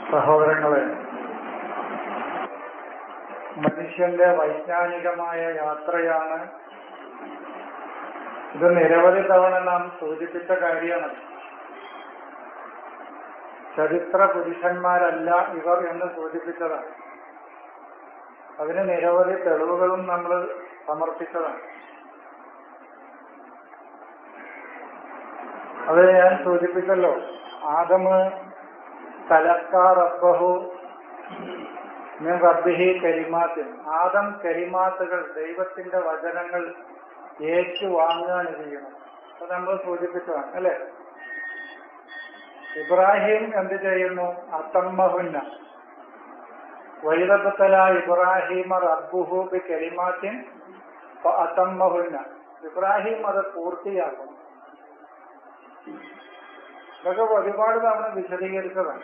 സഹോദരങ്ങളെ മനുഷ്യന്റെ വൈജ്ഞാനികമായ യാത്രയാണ് ഇത് നിരവധി തവണ നാം സൂചിപ്പിച്ച കാര്യമാണ് ചരിത്ര പുരുഷന്മാരല്ല ഇവർ എന്ന് സൂചിപ്പിച്ചതാണ് അതിന് നിരവധി തെളിവുകളും നമ്മൾ സമർപ്പിച്ചതാണ് അത് ഞാൻ സൂചിപ്പിച്ചല്ലോ ആദമ് തലക്കാർ റബ്ബഹു ഞാൻ റബ്ബിഹി കരിമാത്തിൻ ആദം കരിമാത്തുകൾ ദൈവത്തിന്റെ വചനങ്ങൾ ഏറ്റുവാങ്ങുകയാണ് ചെയ്യുന്നത് അത് നമ്മൾ സൂചിപ്പിച്ചതാണ് അല്ലെ ഇബ്രാഹിം എന്ത് ചെയ്യുന്നു അത്തമ്മഹുന്ന വൈദബത്തല ഇബ്രാഹിമ റബ്ബുഹു ബി കരിമാത്തിൻ അത്തമ്മഹുന്ന ഇബ്രാഹിം അത് പൂർത്തിയാക്കും ഇതൊക്കെ ഒരുപാട് തവണ വിശദീകരിച്ചതാണ്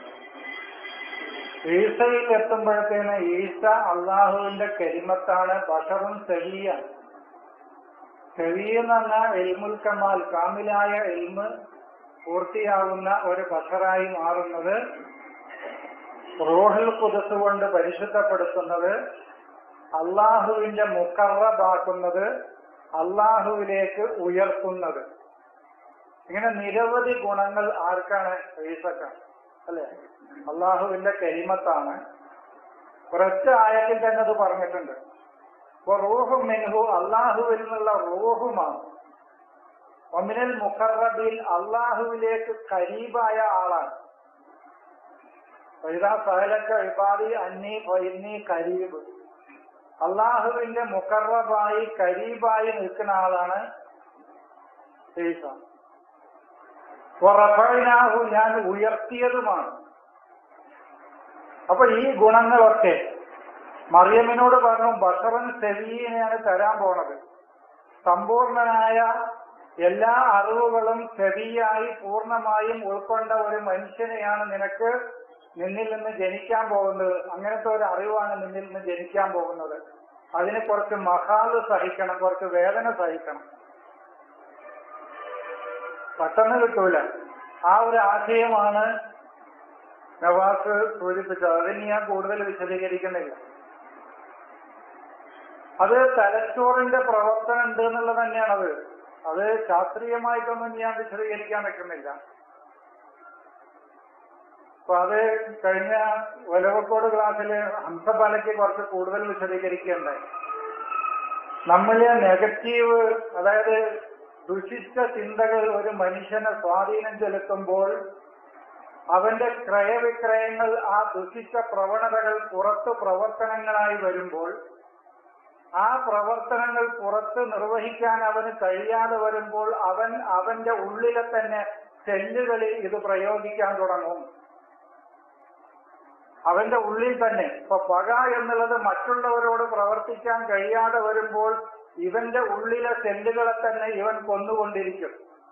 ഈസയിൽ എത്തുമ്പോഴത്തേന് ഈസ അള്ളാഹുവിന്റെ കരിമത്താണ് ബഷറും സെവിയ സെവി എന്ന് പറഞ്ഞാൽ എൽമുൽ കമാൽ കാമിലായ എൽമ് പൂർത്തിയാകുന്ന ഒരു ബഷറായി മാറുന്നത് റോഹിൽ കുതിസ് കൊണ്ട് പരിശുദ്ധപ്പെടുത്തുന്നത് അള്ളാഹുവിന്റെ മുക്കറബാക്കുന്നത് അള്ളാഹുവിലേക്ക് ഉയർത്തുന്നത് ഇങ്ങനെ നിരവധി ഗുണങ്ങൾ ആർക്കാണ് ഈസക്കാണ് അല്ലെ അള്ളാഹുവിന്റെ കരിമത്താണ് കുറച്ച് ആയത്തിൽ തന്നെ അത് പറഞ്ഞിട്ടുണ്ട് അപ്പൊ റൂഹു മിൻഹു അള്ളാഹുവിൽ നിന്നുള്ള റൂഹുമാണ് ഒമിനൽ മുഖറബിൽ അള്ളാഹുവിലേക്ക് കരീബായ ആളാണ് ഇതാ സഹലക്ക വിപാതി അന്നി ഫൈന്നി കരീബ് അള്ളാഹുവിന്റെ മുഖറബായി കരീബായി നിൽക്കുന്ന ആളാണ് ഈസ റഫനാഹു ഞാൻ ഉയർത്തിയതുമാണ് അപ്പൊ ഈ ഗുണങ്ങളൊക്കെ മറിയമ്മിനോട് പറഞ്ഞു ബഷറൻ സെവിയെയാണ് തരാൻ പോണത് സമ്പൂർണനായ എല്ലാ അറിവുകളും സെവിയായി പൂർണ്ണമായും ഉൾക്കൊണ്ട ഒരു മനുഷ്യനെയാണ് നിനക്ക് നിന്നിൽ നിന്ന് ജനിക്കാൻ പോകുന്നത് അങ്ങനത്തെ ഒരു അറിവാണ് നിന്നിൽ നിന്ന് ജനിക്കാൻ പോകുന്നത് അതിന് കുറച്ച് മഹാല് സഹിക്കണം കുറച്ച് വേദന സഹിക്കണം പെട്ടെന്ന് കിട്ടൂല ആ ഒരു ആശയമാണ് നവാസ് സൂചിപ്പിച്ചത് അതിന് ഞാൻ കൂടുതൽ വിശദീകരിക്കുന്നില്ല അത് തലച്ചോറിന്റെ പ്രവർത്തനം ഉണ്ട് എന്നുള്ളത് തന്നെയാണത് അത് ശാസ്ത്രീയമായിട്ടൊന്നും ഞാൻ വിശദീകരിക്കാൻ വെക്കുന്നില്ല അപ്പൊ അത് കഴിഞ്ഞ ഒലവക്കോട് ക്ലാസ്സില് ഹംസപാലയ്ക്ക് കുറച്ച് കൂടുതൽ വിശദീകരിക്കുകയുണ്ടായി നമ്മളിലെ നെഗറ്റീവ് അതായത് ദുഷിച്ച ചിന്തകൾ ഒരു മനുഷ്യനെ സ്വാധീനം ചെലുത്തുമ്പോൾ അവന്റെ ക്രയവിക്രയങ്ങൾ ആ ദുഷിച്ച പ്രവണതകൾ പുറത്ത് പ്രവർത്തനങ്ങളായി വരുമ്പോൾ ആ പ്രവർത്തനങ്ങൾ പുറത്ത് നിർവഹിക്കാൻ അവന് കഴിയാതെ വരുമ്പോൾ അവൻ അവന്റെ ഉള്ളിലെ തന്നെ സെല്ലുകളിൽ ഇത് പ്രയോഗിക്കാൻ തുടങ്ങും അവന്റെ ഉള്ളിൽ തന്നെ ഇപ്പൊ പക എന്നുള്ളത് മറ്റുള്ളവരോട് പ്രവർത്തിക്കാൻ കഴിയാതെ വരുമ്പോൾ ഇവന്റെ ഉള്ളിലെ സെല്ലുകളെ തന്നെ ഇവൻ കൊന്നുകൊണ്ടിരിക്കും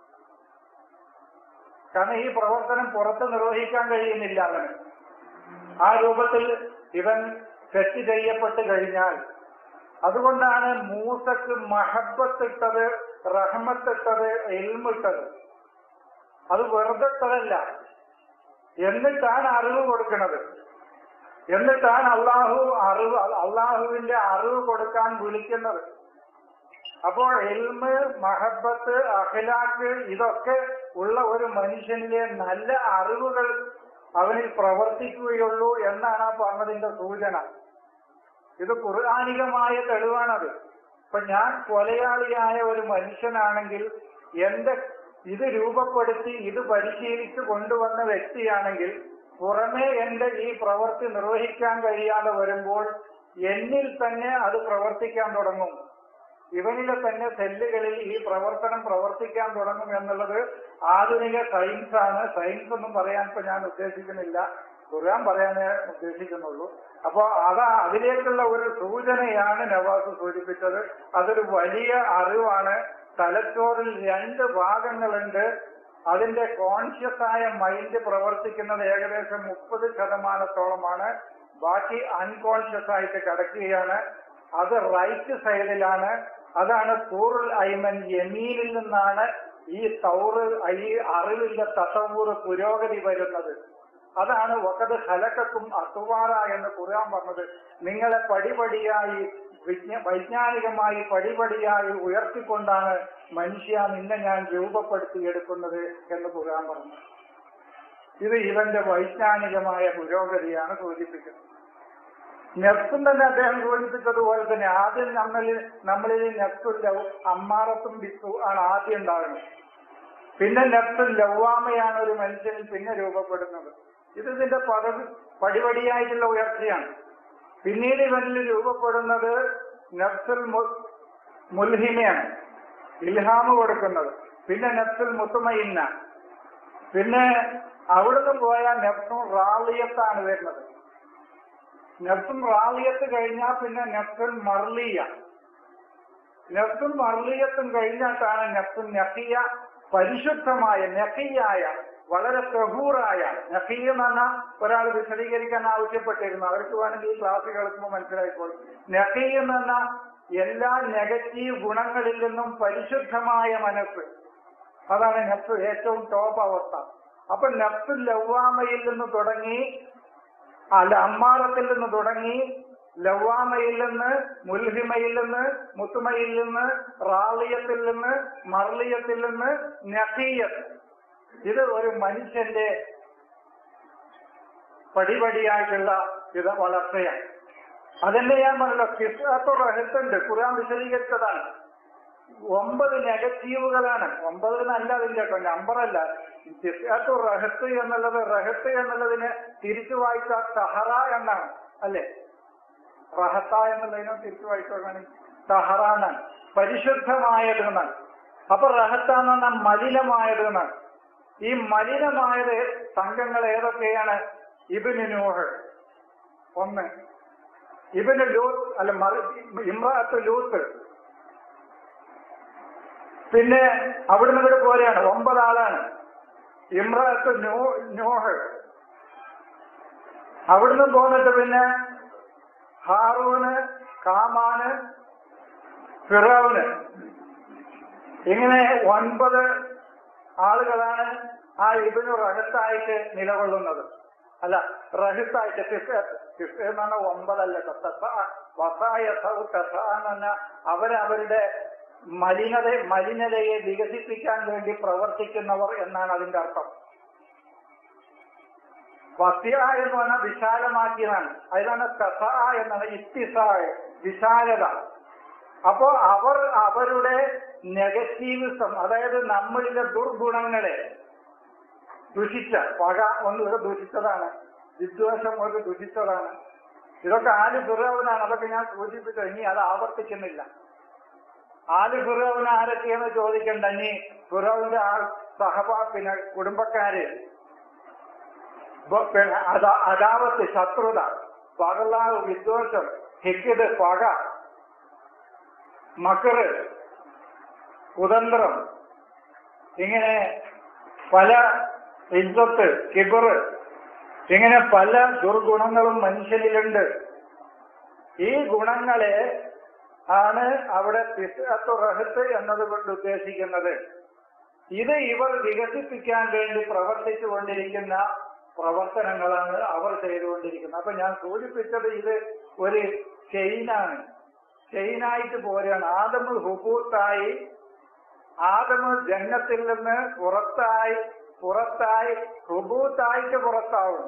കാരണം ഈ പ്രവർത്തനം പുറത്ത് നിർവഹിക്കാൻ കഴിയുന്നില്ല അവന് ആ രൂപത്തിൽ ഇവൻ തെറ്റ് ചെയ്യപ്പെട്ട് കഴിഞ്ഞാൽ അതുകൊണ്ടാണ് മൂസക്ക് മഹബത്തിട്ടത് റഹ്മത്തിട്ടത് എൽമിട്ടത് അത് വെറുതെ ഇട്ടതല്ല എന്നിട്ടാണ് അറിവ് കൊടുക്കുന്നത് എന്നിട്ടാണ് അള്ളാഹു അറിവ് അള്ളാഹുവിന്റെ അറിവ് കൊടുക്കാൻ വിളിക്കുന്നത് അപ്പോൾ എൽമ് മഹബത്ത് അഖിലാക്ക് ഇതൊക്കെ ഉള്ള ഒരു മനുഷ്യനിലെ നല്ല അറിവുകൾ അവനിൽ പ്രവർത്തിക്കുകയുള്ളൂ എന്നാണ് ആ പറഞ്ഞതിന്റെ സൂചന ഇത് ഖുർആാനികമായ തെളിവാണത് ഇപ്പൊ ഞാൻ കൊലയാളിയായ ഒരു മനുഷ്യനാണെങ്കിൽ എന്റെ ഇത് രൂപപ്പെടുത്തി ഇത് പരിശീലിച്ച് കൊണ്ടുവന്ന വ്യക്തിയാണെങ്കിൽ പുറമേ എന്റെ ഈ പ്രവൃത്തി നിർവഹിക്കാൻ കഴിയാതെ വരുമ്പോൾ എന്നിൽ തന്നെ അത് പ്രവർത്തിക്കാൻ തുടങ്ങും ഇവനിലെ തന്നെ സെല്ലുകളിൽ ഈ പ്രവർത്തനം പ്രവർത്തിക്കാൻ തുടങ്ങും എന്നുള്ളത് ആധുനിക സയൻസ് ആണ് സയൻസ് ഒന്നും പറയാൻ ഇപ്പൊ ഞാൻ ഉദ്ദേശിക്കുന്നില്ല ഖുർആൻ പറയാനേ ഉദ്ദേശിക്കുന്നുള്ളൂ അപ്പോ അതാ അതിലേക്കുള്ള ഒരു സൂചനയാണ് നവാസ് സൂചിപ്പിച്ചത് അതൊരു വലിയ അറിവാണ് തലച്ചോറിൽ രണ്ട് ഭാഗങ്ങളുണ്ട് അതിന്റെ കോൺഷ്യസ് ആയ മൈൻഡ് പ്രവർത്തിക്കുന്നത് ഏകദേശം മുപ്പത് ശതമാനത്തോളമാണ് ബാക്കി അൺകോൺഷ്യസ് ആയിട്ട് കിടക്കുകയാണ് അത് റൈറ്റ് സൈഡിലാണ് അതാണ് സൂറുൽ ഐമൻ യമീനിൽ നിന്നാണ് ഈ സൗറ് ഈ അറിവിന്റെ തസവൂറ് പുരോഗതി വരുന്നത് അതാണ് വക്കത് ഹലക്കക്കും അസുവാറ എന്ന് ഖുർആൻ പറഞ്ഞത് നിങ്ങളെ പടിപടിയായി വിജ്ഞ വൈജ്ഞാനികമായി പടിപടിയായി ഉയർത്തിക്കൊണ്ടാണ് മനുഷ്യ നിന്നെ ഞാൻ രൂപപ്പെടുത്തിയെടുക്കുന്നത് എന്ന് ഖുർആൻ പറഞ്ഞു ഇത് ഇവന്റെ വൈജ്ഞാനികമായ പുരോഗതിയാണ് സൂചിപ്പിക്കുന്നത് നെഫ്സും തന്നെ അദ്ദേഹം സൂചിപ്പിച്ചതുപോലെ തന്നെ ആദ്യം നമ്മളിൽ നമ്മളിൽ നെഫ്സും ലവ് അമ്മാറത്തും ബിസു ആണ് ആദ്യം ഉണ്ടാകുന്നത് പിന്നെ നെഫ്സും ലവ്വാമയാണ് ഒരു മനുഷ്യനിൽ പിന്നെ രൂപപ്പെടുന്നത് ഇത് ഇതിന്റെ പദവി പടിപടിയായിട്ടുള്ള ഉയർച്ചയാണ് പിന്നീട് ഇവനിൽ രൂപപ്പെടുന്നത് നഫ്സുൽ മു- മുൽഹിമയാണ് ഇൽഹാമ് കൊടുക്കുന്നത് പിന്നെ നഫ്സുൽ മുത്തുമയിന്ന പിന്നെ അവിടുന്ന് പോയ നഫ്സും റാളിയത്താണ് വരുന്നത് നഫ്സും റാളിയത്ത് കഴിഞ്ഞാൽ പിന്നെ നഫ്സുൽ മർലിയ നഫ്സും മർലിയത്തും കഴിഞ്ഞിട്ടാണ് നഫ്സുൽ നഖിയ പരിശുദ്ധമായ നഖിയായ വളരെ പ്രഭൂറായ നഖി എന്ന് പറഞ്ഞാൽ ഒരാൾ വിശദീകരിക്കാൻ ആവശ്യപ്പെട്ടിരുന്നു അവർക്ക് വേണമെങ്കിൽ ഈ ക്ലാസ് കേൾക്കുമ്പോൾ മനസ്സിലായിക്കോളും നഖി എന്ന് പറഞ്ഞാൽ എല്ലാ നെഗറ്റീവ് ഗുണങ്ങളിൽ നിന്നും പരിശുദ്ധമായ മനസ്സ് അതാണ് നഫ്സ് ഏറ്റവും ടോപ്പ് അവസ്ഥ അപ്പൊ നഫ്സ് ലവ്വാമയിൽ നിന്ന് തുടങ്ങി അല്ല അമ്മാറത്തിൽ നിന്ന് തുടങ്ങി ലവ്വാമയിൽ നിന്ന് മുൽഹിമയിൽ നിന്ന് മുത്തുമയിൽ നിന്ന് റാളിയത്തിൽ നിന്ന് മർലിയത്തിൽ നിന്ന് നഖീയത്ത് ഇത് ഒരു മനുഷ്യന്റെ പടിപടിയായിട്ടുള്ള ഇത് വളർച്ചയാണ് അതന്നെ ഞാൻ പറഞ്ഞല്ലോ കിസ്സാത്തോ റഹത്തുണ്ട് ഖുർആൻ വിശദീകരിച്ചതാണ് ഒമ്പത് നെഗറ്റീവുകളാണ് ഒമ്പത് എന്നല്ല അതിന്റെ കേട്ടോ നമ്പറല്ല കിസ്സാത്തോ റഹത്ത് എന്നുള്ളത് റഹത്ത് എന്നുള്ളതിന് തിരിച്ചു വായിച്ച സഹറ എന്നാണ് അല്ലെ റഹത്ത എന്നുള്ളതിനെ തിരിച്ചു വായിക്കുകയാണെങ്കിൽ സഹറ എന്നാണ് പരിശുദ്ധമായത് എന്നാണ് അപ്പൊ റഹത്ത എന്ന് പറഞ്ഞാൽ മലിനമായത് എന്നാണ് ഈ മലിനമായത് സംഘങ്ങൾ ഏതൊക്കെയാണ് ഇബിന് നൂഹ് ഒന്ന് ഇബിന് ലൂത്ത് അല്ല മറി ഇമ്രാത്ത് ലൂത്ത് പിന്നെ അവിടുന്ന് ഇവിടെ പോലെയാണ് ഒമ്പതാളാണ് ഇമ്രാത്ത് നൂ- നൂഹ് അവിടുന്ന് പോന്നിട്ട് പിന്നെ ഹാറൂന് കാമാന് ഫിറോന് ഇങ്ങനെ ഒൻപത് ആളുകളാണ് ആ ഇബിന് റഹത്തായിട്ട് നിലകൊള്ളുന്നത് അല്ല റഹത്തായിട്ട് എന്ന് പറഞ്ഞാൽ ഒമ്പതല്ല വസായ എന്ന് പറഞ്ഞാൽ അവരവരുടെ മലിനത മലിനതയെ വികസിപ്പിക്കാൻ വേണ്ടി പ്രവർത്തിക്കുന്നവർ എന്നാണ് അതിന്റെ അർത്ഥം വസ്യ എന്ന് പറഞ്ഞാൽ വിശാലമാക്കിയതാണ് അതിനാണ് കസ എന്നാണ് ഇത്തിസായ വിശാലത അപ്പോ അവർ അവരുടെ നെഗറ്റീവിസം അതായത് നമ്മളിലെ ദുർഗുണങ്ങളെ ദുഷിച്ച പക ഒന്ന് ഇവിടെ ദുഷിച്ചതാണ് വിദ്വേഷം ഒരു ദുഷിച്ചതാണ് ഇതൊക്കെ ആല് ഫിറോവനാണ് അതൊക്കെ ഞാൻ സൂചിപ്പിച്ചത് ഇനി അത് ആവർത്തിക്കുന്നില്ല ആല് ഫിറോവൻ ആരൊക്കെയെന്ന് ചോദിക്കണ്ട ഇനി ഫിറോവിന്റെ ആ സഹപാ പിന്നെ കുടുംബക്കാര് ബ- പിന്നെ അദാ- അദാവത്ത് ശത്രുത പകലാവ് വിദ്വേഷം ഹിക്കിത് പക മക്കറ് കുതന്ത്രം ഇങ്ങനെ പല ഇജ്ജത്ത് കിബറ് ഇങ്ങനെ പല ദുർഗുണങ്ങളും മനുഷ്യനിലുണ്ട് ഈ ഗുണങ്ങളെ ആണ് അവിടെ ഫിസ്അത്തു റഹത്ത് എന്നതുകൊണ്ട് ഉദ്ദേശിക്കുന്നത് ഇത് ഇവർ വികസിപ്പിക്കാൻ വേണ്ടി പ്രവർത്തിച്ചു കൊണ്ടിരിക്കുന്ന പ്രവർത്തനങ്ങളാണ് അവർ ചെയ്തുകൊണ്ടിരിക്കുന്നത് അപ്പൊ ഞാൻ സൂചിപ്പിച്ചത് ഇത് ഒരു ചെയിനാണ് ചെയിനായിട്ട് പോരുകയാണ് ആദമ് ഹുബൂത്തായി ആദമ് ജന്നത്തിൽ നിന്ന് പുറത്തായി പുറത്തായി ഹുബൂത്തായിട്ട് പുറത്താവുന്നു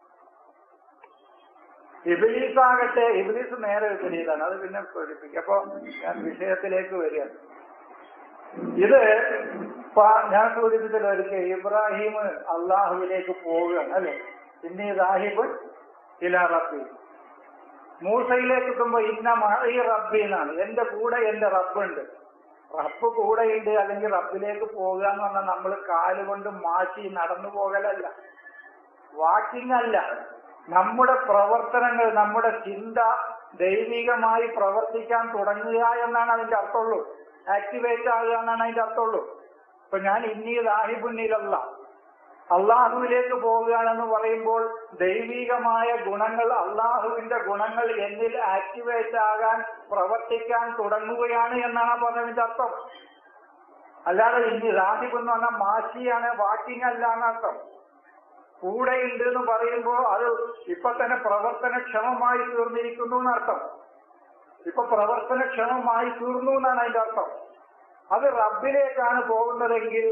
ഇബിലീസാകട്ടെ ഇബിലീസ് നേരെ വിപരീതമാണ് അത് പിന്നെ സൂചിപ്പിക്കും അപ്പൊ ഞാൻ വിഷയത്തിലേക്ക് വരികയാണ് ഇത് പ- ഞാൻ സൂചിപ്പിച്ചല്ലോ ഒരിക്കൽ ഇബ്രാഹിം അള്ളാഹുവിലേക്ക് പോവുകയാണ് അല്ലെ പിന്നെ സാഹിബ് ഇല റബ്ബി മൂസയിലേക്ക് എത്തുമ്പോ ഇന്ന മഴ റബ്ബി എന്നാണ് എന്റെ കൂടെ എന്റെ റബ്ബുണ്ട് റബ്ബ് കൂടെയുണ്ട് അല്ലെങ്കിൽ റബ്ബിലേക്ക് പോകുക എന്ന് പറഞ്ഞാൽ നമ്മൾ കാലുകൊണ്ട് മാറ്റി നടന്നു പോകലല്ല വാക്കിംഗ് അല്ല നമ്മുടെ പ്രവർത്തനങ്ങൾ നമ്മുടെ ചിന്ത ദൈവികമായി പ്രവർത്തിക്കാൻ തുടങ്ങുക എന്നാണ് അതിന്റെ അർത്ഥമുള്ളൂ ആക്ടിവേറ്റ് ആകുക എന്നാണ് അതിന്റെ അർത്ഥമുള്ളൂ ഇപ്പൊ ഞാൻ ഇന്നീ ദാഹിബുന്നിലല്ല അള്ളാഹുവിലേക്ക് പോവുകയാണെന്ന് പറയുമ്പോൾ ദൈവികമായ ഗുണങ്ങൾ അള്ളാഹുവിന്റെ ഗുണങ്ങൾ എന്നിൽ ആക്ടിവേറ്റ് ആകാൻ പ്രവർത്തിക്കാൻ തുടങ്ങുകയാണ് എന്നാണ് പറഞ്ഞതിന്റെ അർത്ഥം അല്ലാതെ ഇനി റാഹിബ് എന്ന് പറഞ്ഞാൽ മാഷിയാണ് വാക്കിംഗ് അല്ല എന്നർത്ഥം കൂടെയുണ്ട് എന്ന് പറയുമ്പോൾ അത് ഇപ്പൊ തന്നെ പ്രവർത്തനക്ഷമമായി തീർന്നിരിക്കുന്നു എന്നർത്ഥം ഇപ്പൊ പ്രവർത്തനക്ഷമമായി തീർന്നു എന്നാണ് അതിന്റെ അർത്ഥം അത് റബ്ബിലേക്കാണ് പോകുന്നതെങ്കിൽ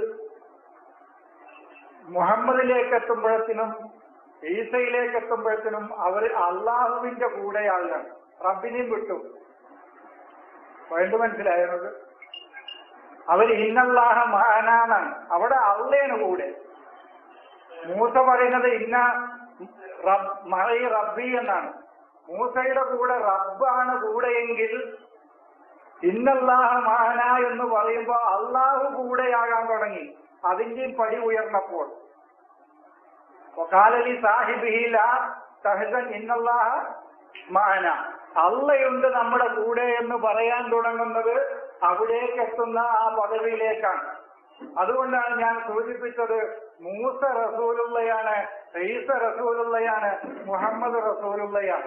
മുഹമ്മദിലേക്ക് എത്തുമ്പോഴത്തിനും ഈസയിലേക്ക് എത്തുമ്പോഴത്തിനും അവർ അള്ളാഹുവിന്റെ കൂടെയാകണം റബ്ബിനെയും വിട്ടു വേണ്ട മനസ്സിലായത് അവർ ഇന്നല്ലാഹ മഹാനാണ് അവിടെ അള്ളേന് കൂടെ മൂസ പറയുന്നത് ഇന്ന റബ് മഴയി റബ്ബി എന്നാണ് മൂസയുടെ കൂടെ റബ്ബാണ് കൂടെയെങ്കിൽ ഇന്നല്ലാഹ മഹാന എന്ന് പറയുമ്പോ അള്ളാഹു കൂടെയാകാൻ തുടങ്ങി അതിന്റെയും പടി ഉയർന്നപ്പോൾ കാലലി സാഹിബിഹില സഹജൻ ഇന്നല്ലാഹ മാന അള്ളയുണ്ട് നമ്മുടെ കൂടെ എന്ന് പറയാൻ തുടങ്ങുന്നത് അവിടേക്ക് എത്തുന്ന ആ പദവിയിലേക്കാണ് അതുകൊണ്ടാണ് ഞാൻ സൂചിപ്പിച്ചത് മൂസ റസൂലുള്ളയാണ് ഈസ റസൂലുള്ളയാണ് മുഹമ്മദ് റസൂലുള്ളയാണ്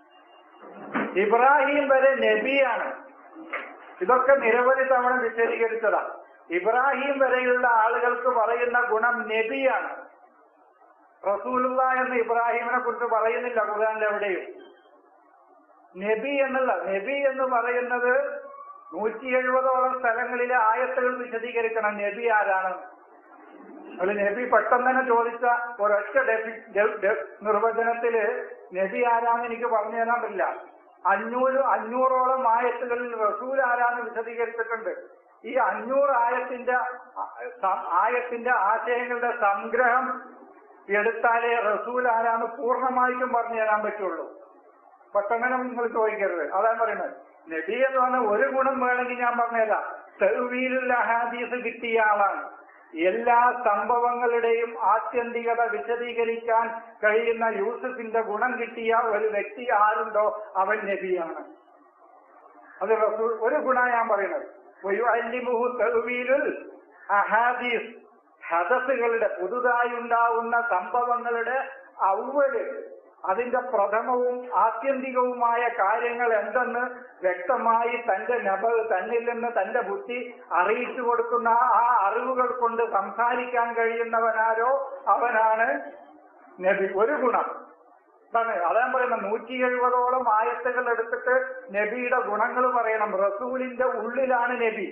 ഇബ്രാഹിം വരെ നബിയാണ് ഇതൊക്കെ നിരവധി തവണ വിശദീകരിച്ചതാണ് ഇബ്രാഹിം വരെയുള്ള ആളുകൾക്ക് പറയുന്ന ഗുണം നബിയാണ് റസൂലുള്ള എന്ന് ഇബ്രാഹിമിനെ കുറിച്ച് പറയുന്നില്ല ഖുർആാനിൽ എവിടെയും നബി എന്നുള്ള നബി എന്ന് പറയുന്നത് നൂറ്റി എഴുപതോളം സ്ഥലങ്ങളിലെ ആയത്തുകൾ വിശദീകരിക്കണം നബി ആരാണ് ഒരു നബി പെട്ടെന്ന് തന്നെ ചോദിച്ച ഒരൊറ്റ ഡെഫി നിർവചനത്തില് നബി ആരാന്ന് എനിക്ക് പറഞ്ഞു തരാൻ പറ്റില്ല അഞ്ഞൂറ് അഞ്ഞൂറോളം ആയത്തുകളിൽ റസൂൽ ആരാന്ന് വിശദീകരിച്ചിട്ടുണ്ട് ഈ അഞ്ഞൂറ് ആയത്തിന്റെ ആയത്തിന്റെ ആശയങ്ങളുടെ സംഗ്രഹം എടുത്താലേ റസൂൽ ആരാന്ന് പൂർണ്ണമായിട്ടും പറഞ്ഞു തരാൻ പറ്റുള്ളൂ പെട്ടെന്ന് നിങ്ങൾ ചോദിക്കരുത് അതാണ് പറയുന്നത് നബി എന്ന് പറഞ്ഞാൽ ഒരു ഗുണം വേണമെങ്കിൽ ഞാൻ പറഞ്ഞുതരാം തെരുവീലുള്ള ഹാദീസ് കിട്ടിയ ആളാണ് എല്ലാ സംഭവങ്ങളുടെയും ആത്യന്തികത വിശദീകരിക്കാൻ കഴിയുന്ന യൂസഫിന്റെ ഗുണം കിട്ടിയ ഒരു വ്യക്തി ആരുണ്ടോ അവൻ നബിയാണ് അത് റസൂൽ ഒരു ഗുണ ഞാൻ പറയുന്നത് വയുഅല്ലിമുഹു തെരുവീലുൽ അഹാദീസ് ഹദസുകളുടെ പുതുതായി ഉണ്ടാവുന്ന സംഭവങ്ങളുടെ ഔവല് അതിന്റെ പ്രഥമവും ആത്യന്തികവുമായ കാര്യങ്ങൾ എന്തെന്ന് വ്യക്തമായി തന്റെ നബ തന്നിൽ നിന്ന് തന്റെ ബുദ്ധി അറിയിച്ചു കൊടുക്കുന്ന ആ അറിവുകൾ കൊണ്ട് സംസാരിക്കാൻ കഴിയുന്നവനാരോ അവനാണ് നബി ഒരു ഗുണം അതാണ് അതാ പറയുന്നത് നൂറ്റി എഴുപതോളം ആയത്തുകൾ എടുത്തിട്ട് നബിയുടെ ഗുണങ്ങൾ പറയണം റസൂലിന്റെ ഉള്ളിലാണ് നബി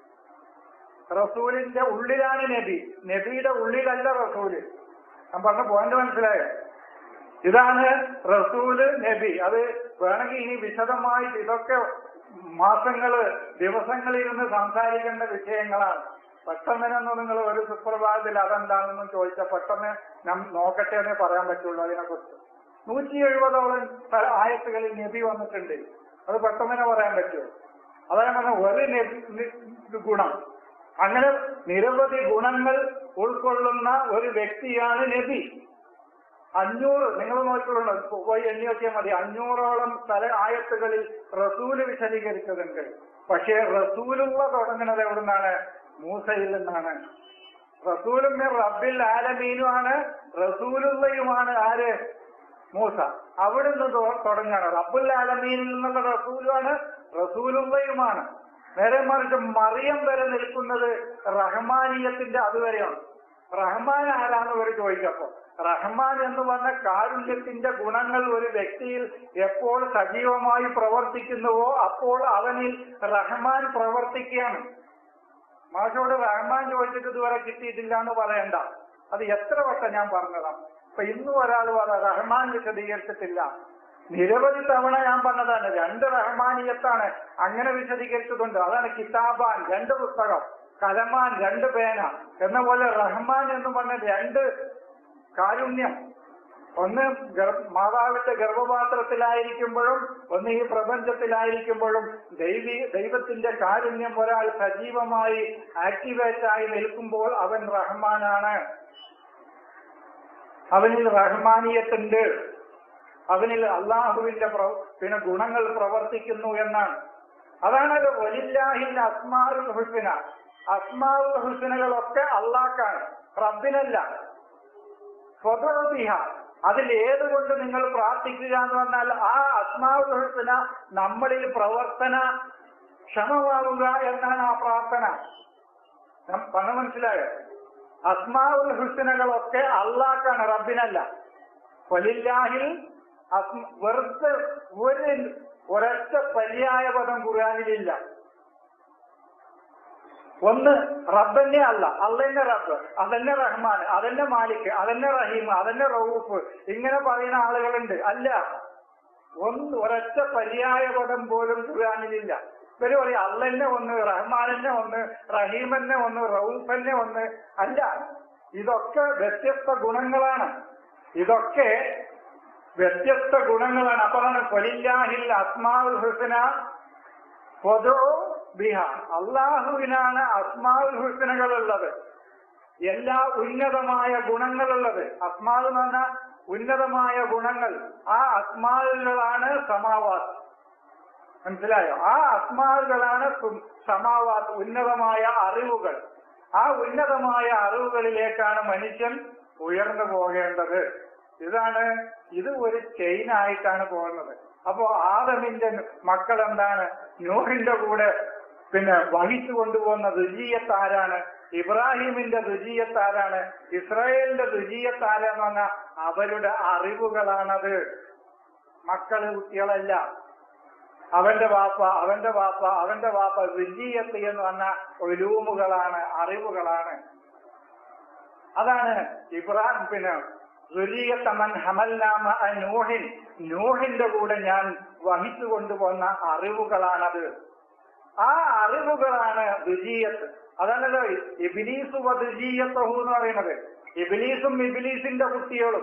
റസൂലിന്റെ ഉള്ളിലാണ് നബി നബിയുടെ ഉള്ളിലല്ല റസൂല് ഞാൻ പറഞ്ഞ പോയിന്റ് മനസ്സിലായോ ഇതാണ് റസൂല് നബി അത് വേണമെങ്കിൽ ഇനി വിശദമായിട്ട് ഇതൊക്കെ മാസങ്ങള് ദിവസങ്ങളിരുന്ന് സംസാരിക്കേണ്ട വിഷയങ്ങളാണ് പെട്ടെന്നിനൊന്നും നിങ്ങൾ ഒരു സുപ്രഭാതത്തിൽ അതെന്താണെന്നും ചോദിച്ചാൽ പെട്ടെന്ന് ഞാൻ നോക്കട്ടെ എന്നേ പറയാൻ പറ്റുള്ളൂ അതിനെക്കുറിച്ച് നൂറ്റി എഴുപതോളം ആയത്തുകളിൽ നബി വന്നിട്ടുണ്ട് അത് പെട്ടെന്ന് പറയാൻ പറ്റുമോ അതാണ് പറഞ്ഞ ഒരു നബി ഗുണം അങ്ങനെ നിരവധി ഗുണങ്ങൾ ഉൾക്കൊള്ളുന്ന ഒരു വ്യക്തിയാണ് നബി അഞ്ഞൂറ് നിങ്ങൾ നോക്കിക്കൊള്ളു പോയി എണ്ണി നോക്കിയാൽ മതി അഞ്ഞൂറോളം സ്ഥല ആയത്തുകളിൽ റസൂല് വിശദീകരിച്ചതുണ്ട് പക്ഷേ റസൂലുള്ള തുടങ്ങുന്നത് എവിടുന്നാണ് മൂസയിൽ നിന്നാണ് റസൂലും റബ്ബിൽ ആലമീനുമാണ് റസൂലുള്ളയുമാണ് ആര് മൂസ അവിടുന്ന് തുടങ്ങണം റബ്ബുൽ ആലമീനിൽ നിന്നുള്ള റസൂലുമാണ് റസൂലുള്ളയുമാണ് നേരെ മറിച്ച് മറിയം വരെ നിൽക്കുന്നത് റഹ്മാനീയത്തിന്റെ അതുവരെയാണ് റഹ്മാൻ ആരാന്ന് ഒരു ചോദിക്കപ്പോ റഹ്മാൻ എന്ന് പറഞ്ഞ കാരുണ്യത്തിന്റെ ഗുണങ്ങൾ ഒരു വ്യക്തിയിൽ എപ്പോൾ സജീവമായി പ്രവർത്തിക്കുന്നുവോ അപ്പോൾ അവനിൽ റഹ്മാൻ പ്രവർത്തിക്കുകയാണ് മാഷോട് റഹ്മാൻ ചോദിച്ചിട്ട് ഇതുവരെ കിട്ടിയിട്ടില്ല എന്ന് പറയണ്ട അത് എത്ര വട്ടം ഞാൻ പറഞ്ഞതാണ് ഇപ്പൊ ഇന്നും ഒരാൾ പറ റഹ്മാൻ വിശദീകരിച്ചിട്ടില്ല നിരവധി തവണ ഞാൻ പറഞ്ഞതാണ് രണ്ട് റഹ്മാനിയത്താണ് അങ്ങനെ വിശദീകരിച്ചതുണ്ട് അതാണ് കിതാബാൻ രണ്ട് പുസ്തകം കലമാൻ രണ്ട് പേന എന്ന പോലെ റഹ്മാൻ എന്ന് പറഞ്ഞ രണ്ട് കാരുണ്യം ഒന്ന് മാതാവിന്റെ ഗർഭപാത്രത്തിലായിരിക്കുമ്പോഴും ഒന്ന് ഈ പ്രപഞ്ചത്തിലായിരിക്കുമ്പോഴും ദൈവി ദൈവത്തിന്റെ കാരുണ്യം ഒരാൾ സജീവമായി ആക്ടിവേറ്റ് ആയി നിൽക്കുമ്പോൾ അവൻ റഹ്മാനാണ് അവനിൽ റഹ്മാനിയത്തുണ്ട് അവനിൽ അള്ളാഹുവിന്റെ പിന്നെ ഗുണങ്ങൾ പ്രവർത്തിക്കുന്നു എന്നാണ് അതാണ് വലില്ലാഹിൻ അസ്മാറുൽ ഹുസിന അസ്മാറുൽ ഹുസിനകളൊക്കെ അള്ളാഹ്ക്കാണ് റബ്ബിനല്ല സ്വതോബിഹ അതിൽ ഏതുകൊണ്ട് നിങ്ങൾ പ്രാർത്ഥിക്കുക എന്ന് പറഞ്ഞാൽ ആ അസ്മാവുൽ ഹുസിന നമ്മളിൽ പ്രവർത്തന ക്ഷമമാവുക എന്നാണ് ആ പ്രാർത്ഥന പറഞ്ഞ മനസ്സിലായോ അസ്മാവുൽ ഹുസനകളൊക്കെ അള്ളാഹ്ക്കാണ് റബ്ബിനല്ല വലില്ലാഹിൽ അസ്മ- വെറുതെ ഒരു ഒരൊറ്റ പര്യായ പദം ഖുർആനിലില്ല ഒന്ന് റബ്ബന്നെ അല്ല അള്ളന്നെ റബ്ബ് അതന്നെ റഹ്മാൻ അതന്നെ മാലിക് അതന്നെ റഹീം അതന്നെ റൌഫ് ഇങ്ങനെ പറയുന്ന ആളുകളുണ്ട് അല്ല ഒന്ന് ഒരൊറ്റ പര്യായ പദം പോലും ഖുർആനിലില്ല ഇവര് പറയും അള്ളന്നെ ഒന്ന് റഹ്മാനെന്നെ ഒന്ന് റഹീമന്നെ ഒന്ന് റൌഫന്നെ ഒന്ന് അല്ല ഇതൊക്കെ വ്യത്യസ്ത ഗുണങ്ങളാണ് ഇതൊക്കെ വ്യത്യസ്ത ഗുണങ്ങളാണ് അപ്പോഴാണ് കൊലില്ലാഹിൽ അസ്മാഉൽ ഹുസന പൊതു ബിഹ അള്ളാഹുവിനാണ് അസ്മാഉൽ ഹുസനകളുള്ളത് എല്ലാ ഉന്നതമായ ഗുണങ്ങളുള്ളത് അസ്മാവ് എന്ന് പറഞ്ഞാൽ ഉന്നതമായ ഗുണങ്ങൾ ആ അസ്മാവുകളാണ് സമാവാത്ത് മനസ്സിലായോ ആ അസ്മാവുകളാണ് സു- സമാവാത്ത് ഉന്നതമായ അറിവുകൾ ആ ഉന്നതമായ അറിവുകളിലേക്കാണ് മനുഷ്യൻ ഉയർന്നു പോകേണ്ടത് ഇതാണ് ഇത് ഒരു ചെയിൻ ആയിട്ടാണ് പോകുന്നത് അപ്പോ ആദമിന്റെ മക്കൾ എന്താണ് നൂഹിന്റെ കൂടെ പിന്നെ വഹിച്ചു കൊണ്ടുപോകുന്ന രുചിയത്താരാണ് ഇബ്രാഹിമിന്റെ രുചിയത്താരാണ് ഇസ്രായേലിന്റെ രുചിയത്താരെന്ന് പറഞ്ഞാൽ അവരുടെ അറിവുകളാണത് മക്കള് കുട്ടികളല്ല അവന്റെ വാപ്പ അവന്റെ വാപ്പ അവന്റെ വാപ്പ രുചിയത്ത് എന്ന് പറഞ്ഞ ഒലൂമുകളാണ് അറിവുകളാണ് അതാണ് ഇബ്രാഹിം പിന്നെ റുലിയത്തമൻ ഹമൽനാമ നൂഹിൻ നൂഹിന്റെ കൂടെ ഞാൻ വഹിച്ചു കൊണ്ടുപോകുന്ന അറിവുകളാണത് ആ അറിവുകളാണ് രുചിയത്ത് അതാണല്ലോ ഇബിലീസ് രുചിയത്തഹു എന്ന് പറയുന്നത് ഇബിലീസും ഇബിലീസിന്റെ കുട്ടികളും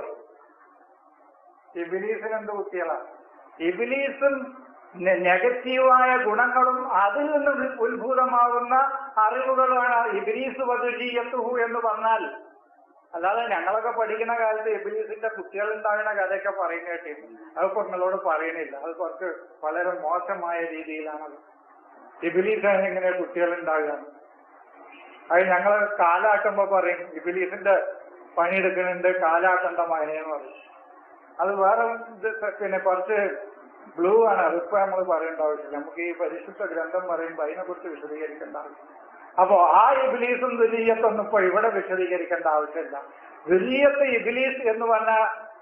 ഇബിലീസിന് എന്ത് കുട്ടികളാണ് ഇബിലീസും നെ- നെഗറ്റീവായ ഗുണങ്ങളും അതിൽ നിന്ന് ഉത്ഭൂതമാകുന്ന അറിവുകളാണ് ഇബിലീസ് വധുജീയത്തുഹു എന്ന് പറഞ്ഞാൽ അല്ലാതെ ഞങ്ങളൊക്കെ പഠിക്കുന്ന കാലത്ത് ഇബിലീസിന്റെ കുട്ടികൾ ഉണ്ടാകുന്ന കഥയൊക്കെ പറയുന്ന കേട്ടിരുന്നു അതിപ്പോ നിങ്ങളോട് പറയണില്ല അത് കുറച്ച് വളരെ മോശമായ രീതിയിലാണത് ഇബിലീസ് എങ്ങനെ കുട്ടികൾ ഉണ്ടാകുക അത് ഞങ്ങൾ കാലാട്ടുമ്പോ പറയും ഇബിലീസിന്റെ പണിയെടുക്കുന്നുണ്ട് കാലാട്ടണ്ട മകനെന്ന് പറയും അത് വേറെ ഇത് പിന്നെ കുറച്ച് ബ്ലൂ ആണ് അതിപ്പോ നമ്മൾ പറയേണ്ട ആവശ്യമില്ല നമുക്ക് ഈ പരിശുദ്ധ ഗ്രന്ഥം പറയുമ്പോൾ അതിനെ കുറിച്ച് വിശദീകരിക്കേണ്ട ആവശ്യം അപ്പോ ആ ഇബിലീസും ദുരീയത്തൊന്നും ഇപ്പൊ ഇവിടെ വിശദീകരിക്കേണ്ട ആവശ്യമില്ല ദുരീയത്ത് ഇബിലീസ് എന്ന് പറഞ്ഞ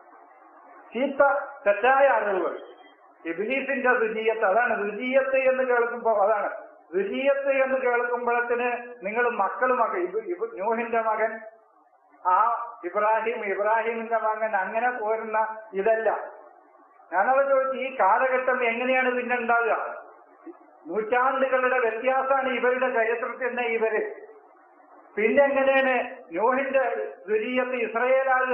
ചീത്ത തെറ്റായ അറിവുകൾ ഇബിലീസിന്റെ രുചിയത്ത് അതാണ് രുചിയത്ത് എന്ന് കേൾക്കുമ്പോ അതാണ് രുചിയത്ത് എന്ന് കേൾക്കുമ്പോഴത്തിന് നിങ്ങൾ മക്കൾ മകൻ ഇബ് ഇബ് നൂഹിന്റെ മകൻ ആ ഇബ്രാഹിം ഇബ്രാഹിമിന്റെ മകൻ അങ്ങനെ പോരുന്ന ഇതല്ല ഞാനത് ചോദിച്ചു ഈ കാലഘട്ടം എങ്ങനെയാണ് പിന്നെ ഉണ്ടാവുക നൂറ്റാണ്ടുകളുടെ വ്യത്യാസമാണ് ഇവരുടെ ചരിത്രത്തിൽ തന്നെ ഇവര് പിന്നെ എങ്ങനെയാണ് നൂഹിന്റെ ദുരീയത്ത് ഇസ്രയേലാകുക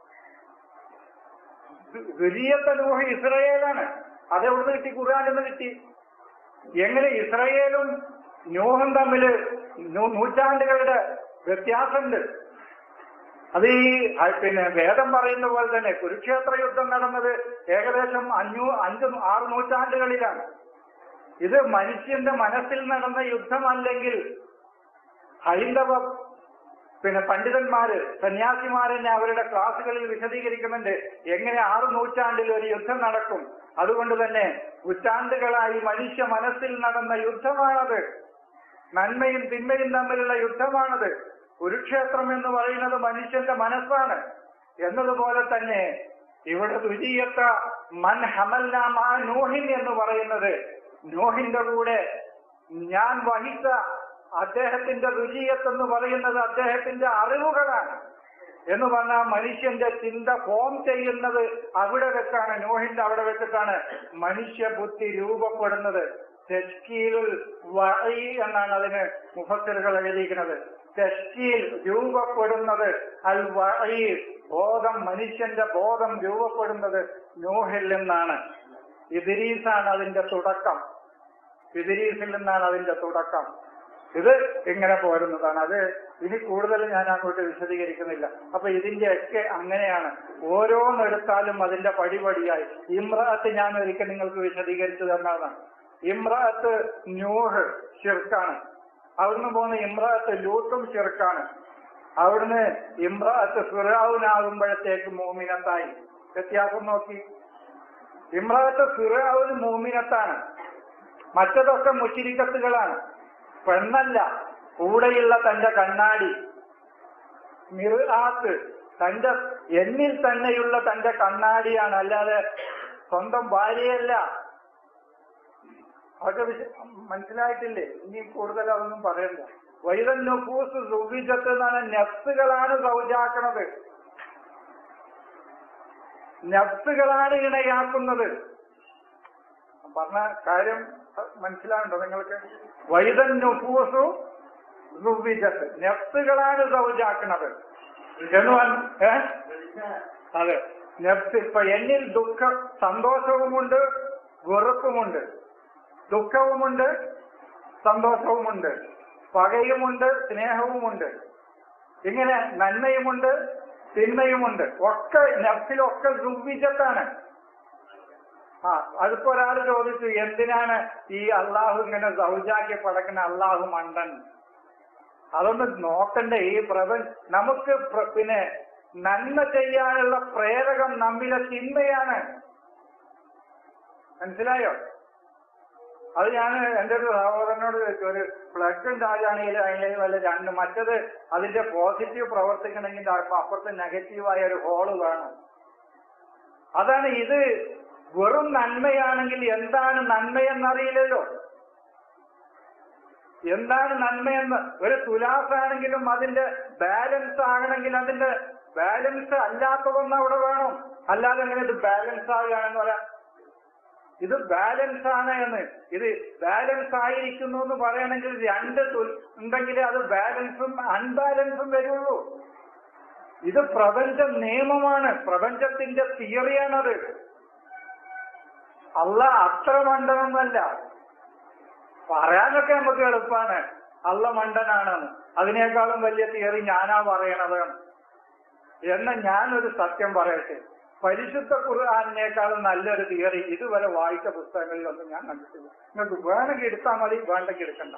ദുരീയത്തെ നൂഹ് ഇസ്രയേലാണ് അതെവിടുന്ന് കിട്ടി ഖുർആാനിന്ന് കിട്ടി എങ്ങനെ ഇസ്രയേലും നൂഹും തമ്മില് നൂ- നൂറ്റാണ്ടുകളുടെ വ്യത്യാസമുണ്ട് അത് ഈ ആ, പിന്നെ വേദം പറയുന്ന പോലെ തന്നെ കുരുക്ഷേത്ര യുദ്ധം നടന്നത് ഏകദേശം അഞ്ഞൂ അഞ്ച് ആറ് നൂറ്റാണ്ടുകളിലാണ് ഇത് മനുഷ്യന്റെ മനസ്സിൽ നടന്ന യുദ്ധമല്ലെങ്കിൽ ഹൈന്ദവ പിന്നെ പണ്ഡിതന്മാര് സന്യാസിമാര് തന്നെ അവരുടെ ക്ലാസ്സുകളിൽ വിശദീകരിക്കുന്നുണ്ട് എങ്ങനെ ആറ് നൂറ്റാണ്ടിൽ ഒരു യുദ്ധം നടക്കും അതുകൊണ്ട് തന്നെ നൂറ്റാണ്ടുകളായി മനുഷ്യ മനസ്സിൽ നടന്ന യുദ്ധമാണത് നന്മയും തിന്മയും തമ്മിലുള്ള യുദ്ധമാണത് കുരുക്ഷേത്രം എന്ന് പറയുന്നത് മനുഷ്യന്റെ മനസ്സാണ് എന്നതുപോലെ തന്നെ ഇവിടെ ദുരീയത്ത മൻ ഹമൽനാമ നൂഹിൻ എന്ന് പറയുന്നത് നൂഹിന്റെ കൂടെ ഞാൻ വഹിച്ച അദ്ദേഹത്തിന്റെ രുചിയത്ത് എന്ന് പറയുന്നത് അദ്ദേഹത്തിന്റെ അറിവുകളാണ് എന്ന് പറഞ്ഞാൽ മനുഷ്യന്റെ ചിന്ത ഫോം ചെയ്യുന്നത് അവിടെ വെച്ചാണ് നോഹിന്റെ അവിടെ വെച്ചിട്ടാണ് മനുഷ്യ ബുദ്ധി രൂപപ്പെടുന്നത് തെസ്കീലുൽ വഴി എന്നാണ് അതിന് മുഫത്തിറുകൾ എഴുതിയിരിക്കുന്നത് തെസ്കീൽ രൂപപ്പെടുന്നത് അൽ വഴി ബോധം മനുഷ്യന്റെ ബോധം രൂപപ്പെടുന്നത് നോഹിൽ നിന്നാണ് ഇദിരീസാണ് അതിന്റെ തുടക്കം ഇദിരീസിൽ നിന്നാണ് അതിന്റെ തുടക്കം ഇത് ഇങ്ങനെ പോരുന്നതാണ് അത് ഇനി കൂടുതൽ ഞാൻ അങ്ങോട്ട് വിശദീകരിക്കുന്നില്ല അപ്പൊ ഇതിന്റെയൊക്കെ അങ്ങനെയാണ് ഓരോന്നെടുത്താലും അതിന്റെ പടിപടിയായി ഇമ്രാത്ത് ഞാൻ ഒരിക്കൽ നിങ്ങൾക്ക് വിശദീകരിച്ചു തന്നതാണ് ഇമ്രാത്ത് ന്യൂഹ് ഷിർക്കാണ് അവിടുന്ന് പോകുന്ന ഇമ്രാത്ത് ലൂട്ടും ഷിർക്കാണ് അവിടുന്ന് ഇമ്രാത്ത് ഫിറാവുനാകുമ്പോഴത്തേക്ക് മോമിനത്തായി വ്യത്യാസം നോക്കി ഇമ്രാത്ത് ഫിറാവുന് മോമിനത്താണ് മറ്റതൊക്കെ മുച്ചിരിക്കത്തുകളാണ് പെണ്ണല്ല കൂടെയുള്ള തന്റെ കണ്ണാടി മിർആത്ത് തന്റെ എന്നിൽ തന്നെയുള്ള തന്റെ കണ്ണാടിയാണ് അല്ലാതെ സ്വന്തം ഭാര്യയല്ല അതൊക്കെ വിശ- മനസ്സിലായിട്ടില്ലേ ഇനി കൂടുതൽ അതൊന്നും പറയണ്ട വൈതൻ നുഫൂസ് സുവിജത്ത് എന്നാണ് നെഫ്സുകളാണ് സൗജാക്കണത് നെഫ്സുകളാണ് ഇണയാക്കുന്നത് പറഞ്ഞ കാര്യം മനസ്സിലാവുണ്ടോ നിങ്ങൾക്ക് വൈതൻ നുഫൂസു സുവിജത്ത് നെഫ്സുകളാണ് സൗജാക്കണത് എന്ന് പറഞ്ഞ ഏ അതെ നെഫ്സ് ഇപ്പൊ എന്നിൽ ദുഃഖ സന്തോഷവുമുണ്ട് വെറുപ്പുമുണ്ട് ദുഃഖവുമുണ്ട് സന്തോഷവുമുണ്ട് പകയുമുണ്ട് സ്നേഹവുമുണ്ട് ഇങ്ങനെ നന്മയുമുണ്ട് തിന്മയുമുണ്ട് ഒക്കെ നഫ്സിലൊക്കെ ദുർവിജത്താണ് ആ അതിപ്പോ ഒരാൾ ചോദിച്ചു എന്തിനാണ് ഈ അള്ളാഹു ഇങ്ങനെ സൗജാക്കി പടക്കുന്ന അള്ളാഹു മണ്ടൻ അതൊന്ന് നോക്കണ്ടേ ഈ പ്രപഞ്ച നമുക്ക് പ്ര- പിന്നെ നന്മ ചെയ്യാനുള്ള പ്രേരകം നമ്മിലെ തിന്മയാണ് മനസ്സിലായോ അത് ഞാൻ എന്റെ ഒരു സഹോദരനോട് ചോദിച്ചു ഒരു പ്ലഗ് ചാർജാണെങ്കിൽ അതിന് വല്ല രണ്ട് മറ്റത് അതിന്റെ പോസിറ്റീവ് പ്രവർത്തിക്കണമെങ്കിൽ അപ്പൊ അപ്പുറത്ത് നെഗറ്റീവായ ഒരു ഹോള് വേണം അതാണ് ഇത് വെറും നന്മയാണെങ്കിൽ എന്താണ് നന്മയെന്നറിയില്ലല്ലോ എന്താണ് നന്മയെന്ന് ഒരു തുലാസാണെങ്കിലും അതിന്റെ ബാലൻസ് ആകണമെങ്കിൽ അതിന്റെ ബാലൻസ് അല്ലാത്തതൊന്നും അവിടെ വേണം അല്ലാതെ എങ്ങനെ ഇത് ബാലൻസ് ആകുകയാണെന്ന് പറയാം ഇത് ബാലൻസ് ആണ് എന്ന് ഇത് ബാലൻസ് ആയിരിക്കുന്നു എന്ന് പറയണമെങ്കിൽ രണ്ട് തുൽ- ഉണ്ടെങ്കിലേ അത് ബാലൻസും അൺബാലൻസും വരുള്ളൂ ഇത് പ്രപഞ്ച നിയമമാണ് പ്രപഞ്ചത്തിന്റെ തിയറിയാണത് അല്ല അത്ര മണ്ടനൊന്നല്ല പറയാനൊക്കെ നമുക്ക് എളുപ്പമാണ് അല്ല മണ്ടനാണെന്ന് അതിനേക്കാളും വലിയ തിയറി ഞാനാ പറയണത് എന്ന ഞാനൊരു സത്യം പറയട്ടെ പരിശുദ്ധ ഖുർആാനിനേക്കാളും നല്ലൊരു തിയറി ഇതുവരെ വായിച്ച പുസ്തകങ്ങളിലൊന്നും ഞാൻ കണ്ടിട്ടില്ല നിങ്ങൾക്ക് വേണമെങ്കിൽ എടുത്താൽ മതി വേണ്ടെങ്കിൽ എടുക്കണ്ട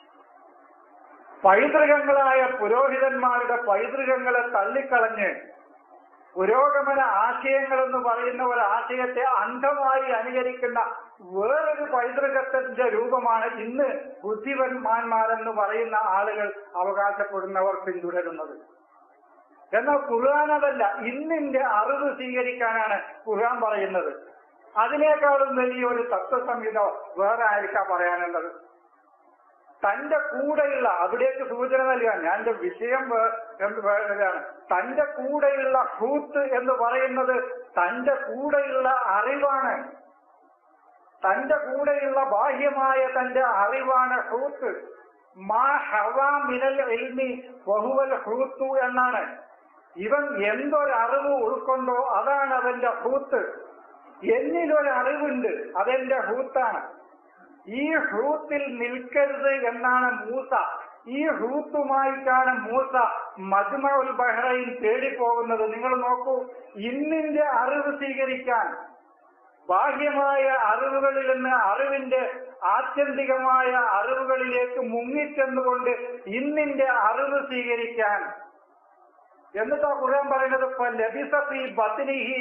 പൈതൃകങ്ങളായ പുരോഹിതന്മാരുടെ പൈതൃകങ്ങളെ തള്ളിക്കളഞ്ഞ് പുരോഗമന ആശയങ്ങൾ എന്ന് പറയുന്ന ഒരു ആശയത്തെ അന്ധമായി അനുകരിക്കുന്ന വേറൊരു പൈതൃകത്തിന്റെ രൂപമാണ് ഇന്ന് ബുദ്ധിവന്മാന്മാരെന്ന് പറയുന്ന ആളുകൾ അവകാശപ്പെടുന്നവർ പിന്തുടരുന്നത് എന്നാൽ ഖുർആൻ അതല്ല ഇന്നിന്റെ അറിവ് സ്വീകരിക്കാനാണ് ഖുർആൻ പറയുന്നത് അതിനേക്കാളും വലിയൊരു തത്വസംഹിത വേറെ ആയിരിക്കാം പറയാനുള്ളത് തന്റെ കൂടെയുള്ള അവിടേക്ക് സൂചന നൽകാൻ ഞാൻ എന്റെ വിഷയം വേ- എന്ത് വേറെയാണ് തന്റെ കൂടെയുള്ള ഹൂത്ത് എന്ന് പറയുന്നത് തന്റെ കൂടെയുള്ള അറിവാണ് തന്റെ കൂടെയുള്ള ബാഹ്യമായ തന്റെ അറിവാണ് ഹൂത്ത് മാ ഹവാ മിനൽ എൽമി ബഹുവൽ ഹൂത്തു എന്നാണ് ഇവൻ എന്തൊരറിവ് ഉൾക്കൊണ്ടോ അതാണ് അവന്റെ ഹൂത്ത് എന്നിലൊരറിവുണ്ട് അതെന്റെ ഹൂത്താണ് ഈ ഹൂത്തിൽ നിൽക്കരുത് എന്നാണ് മൂസ ഈ ഹൂത്തുമായിട്ടാണ് മൂസ മജ്മഉൽ ബഹ്റൈൻ തേടിപ്പോകുന്നത് നിങ്ങൾ നോക്കൂ ഇന്നിന്റെ അറിവ് സ്വീകരിക്കാൻ ബാഹ്യമായ അറിവുകളിൽ നിന്ന് അറിവിന്റെ ആത്യന്തികമായ അറിവുകളിലേക്ക് മുങ്ങിച്ചെന്നുകൊണ്ട് ഇന്നിന്റെ അറിവ് സ്വീകരിക്കാൻ എന്നിട്ടാ ഖുർആൻ പറയുന്നത് "ഫ ലബിസ ഫീ ബത്നിഹി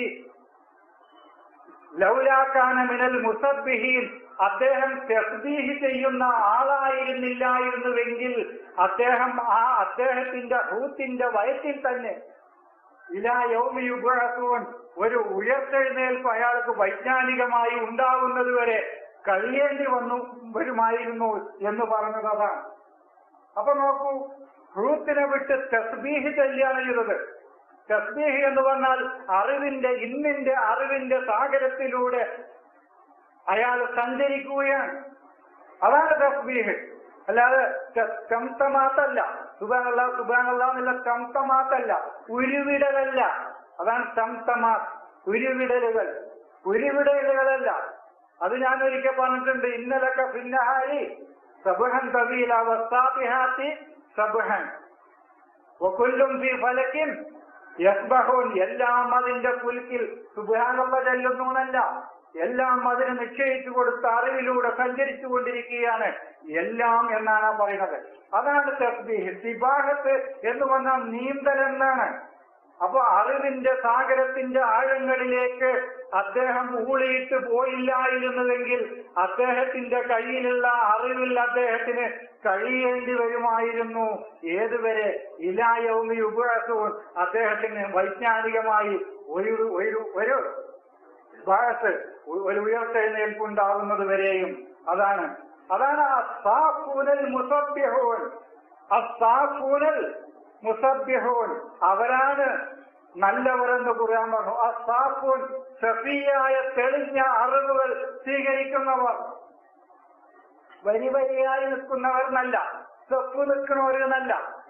ലൗലാക്കാന മിനൽ മുസബ്ബിഹീൻ അദ്ദേഹം തസ്ബീഹ് ചെയ്യുന്ന ആളായിരുന്നില്ലായിരുന്നുവെങ്കിൽ അദ്ദേഹം ആ അദ്ദേഹത്തിന്റെ ഹൂത്തിന്റെ വയറ്റിൽ തന്നെ ഇലാ യൗമി യുബ്അസൂൻ ഒരു ഉയർത്തെഴുന്നേൽപ്പ് അയാൾക്ക് വൈജ്ഞാനികമായി ഉണ്ടാകുന്നത് വരെ കഴിയേണ്ടി വന്നു വരുമായിരുന്നു എന്ന് പറഞ്ഞത് അതാണ് അപ്പൊ നോക്കൂ ഹൂത്തിനെ വിട്ട് തസ്ബീഹ് ചെല്ലുകയാണ് ചെയ്തത് തസ്ബീഹ് എന്ന് പറഞ്ഞാൽ അറിവിന്റെ ഇന്നിന്റെ അറിവിന്റെ സാഗരത്തിലൂടെ അയാൾ സഞ്ചരിക്കുകയാണ് അതാണ് തസ്ബീഹ് അല്ലാതെ ചംതമാത്തല്ല സുബാനല്ല സുബാനല്ല എന്നുള്ള ചംതമാത്തല്ല ഉരുവിടലല്ല അതാണ് ചംതമാത്ത് ഉരുവിടലുകൾ ഉരുവിടലുകളല്ല അത് ഞാൻ ഒരിക്കൽ പറഞ്ഞിട്ടുണ്ട് ഇന്നലൊക്കെ പിന്നഹാരി സബഹൻ തവീല വസ്താപിഹാത്തി സബഹൻ വകുല്ലും ഫി ഫലക്കിൻ യസ്ബഹൂൻ എല്ലാം അതിന്റെ പുൽക്കിൽ സുബാനുള്ള ചെല്ലുന്നൂന്നല്ല എല്ലാം അതിന് നിശ്ചയിച്ചു കൊടുത്ത അറിവിലൂടെ സഞ്ചരിച്ചു കൊണ്ടിരിക്കുകയാണ് എല്ലാം എന്നാണ് പറയുന്നത് അതാണ് തസ്ബീഹ് സിബാഹത്ത് എന്ന് പറഞ്ഞാൽ നീന്തൽ എന്നാണ് അപ്പൊ അറിവിന്റെ സാഗരത്തിന്റെ ആഴങ്ങളിലേക്ക് അദ്ദേഹം ഊളിയിട്ട് പോയില്ലായിരുന്നുവെങ്കിൽ അദ്ദേഹത്തിന്റെ കയ്യിലുള്ള അറിവിൽ അദ്ദേഹത്തിന് കഴിയേണ്ടി വരുമായിരുന്നു ഏതുവരെ ഇലായവും ഉപവാസവും അദ്ദേഹത്തിന് വൈജ്ഞാനികമായി ഒരു ഒരു ഒരു ഭാഗത്ത് ഒരു ഉയർത്തെഴുന്നേൽപ്പുണ്ടാവുന്നത് വരെയും അതാണ് അതാണ് അസ്താഫൂനൽ മുസബ്യഹൂൻ അസ്താഫൂനൽ മുസബ്യഹൂൻ അവരാണ് നല്ലവരെന്ന് ഖുർആൻ പറഞ്ഞു അസ്താഫൂൻ സഫിയായ തെളിഞ്ഞ അറിവുകൾ സ്വീകരിക്കുന്നവർ വരി വരിയായി നിൽക്കുന്നവർ നല്ല സഫ് നിൽക്കുന്നവർ നല്ല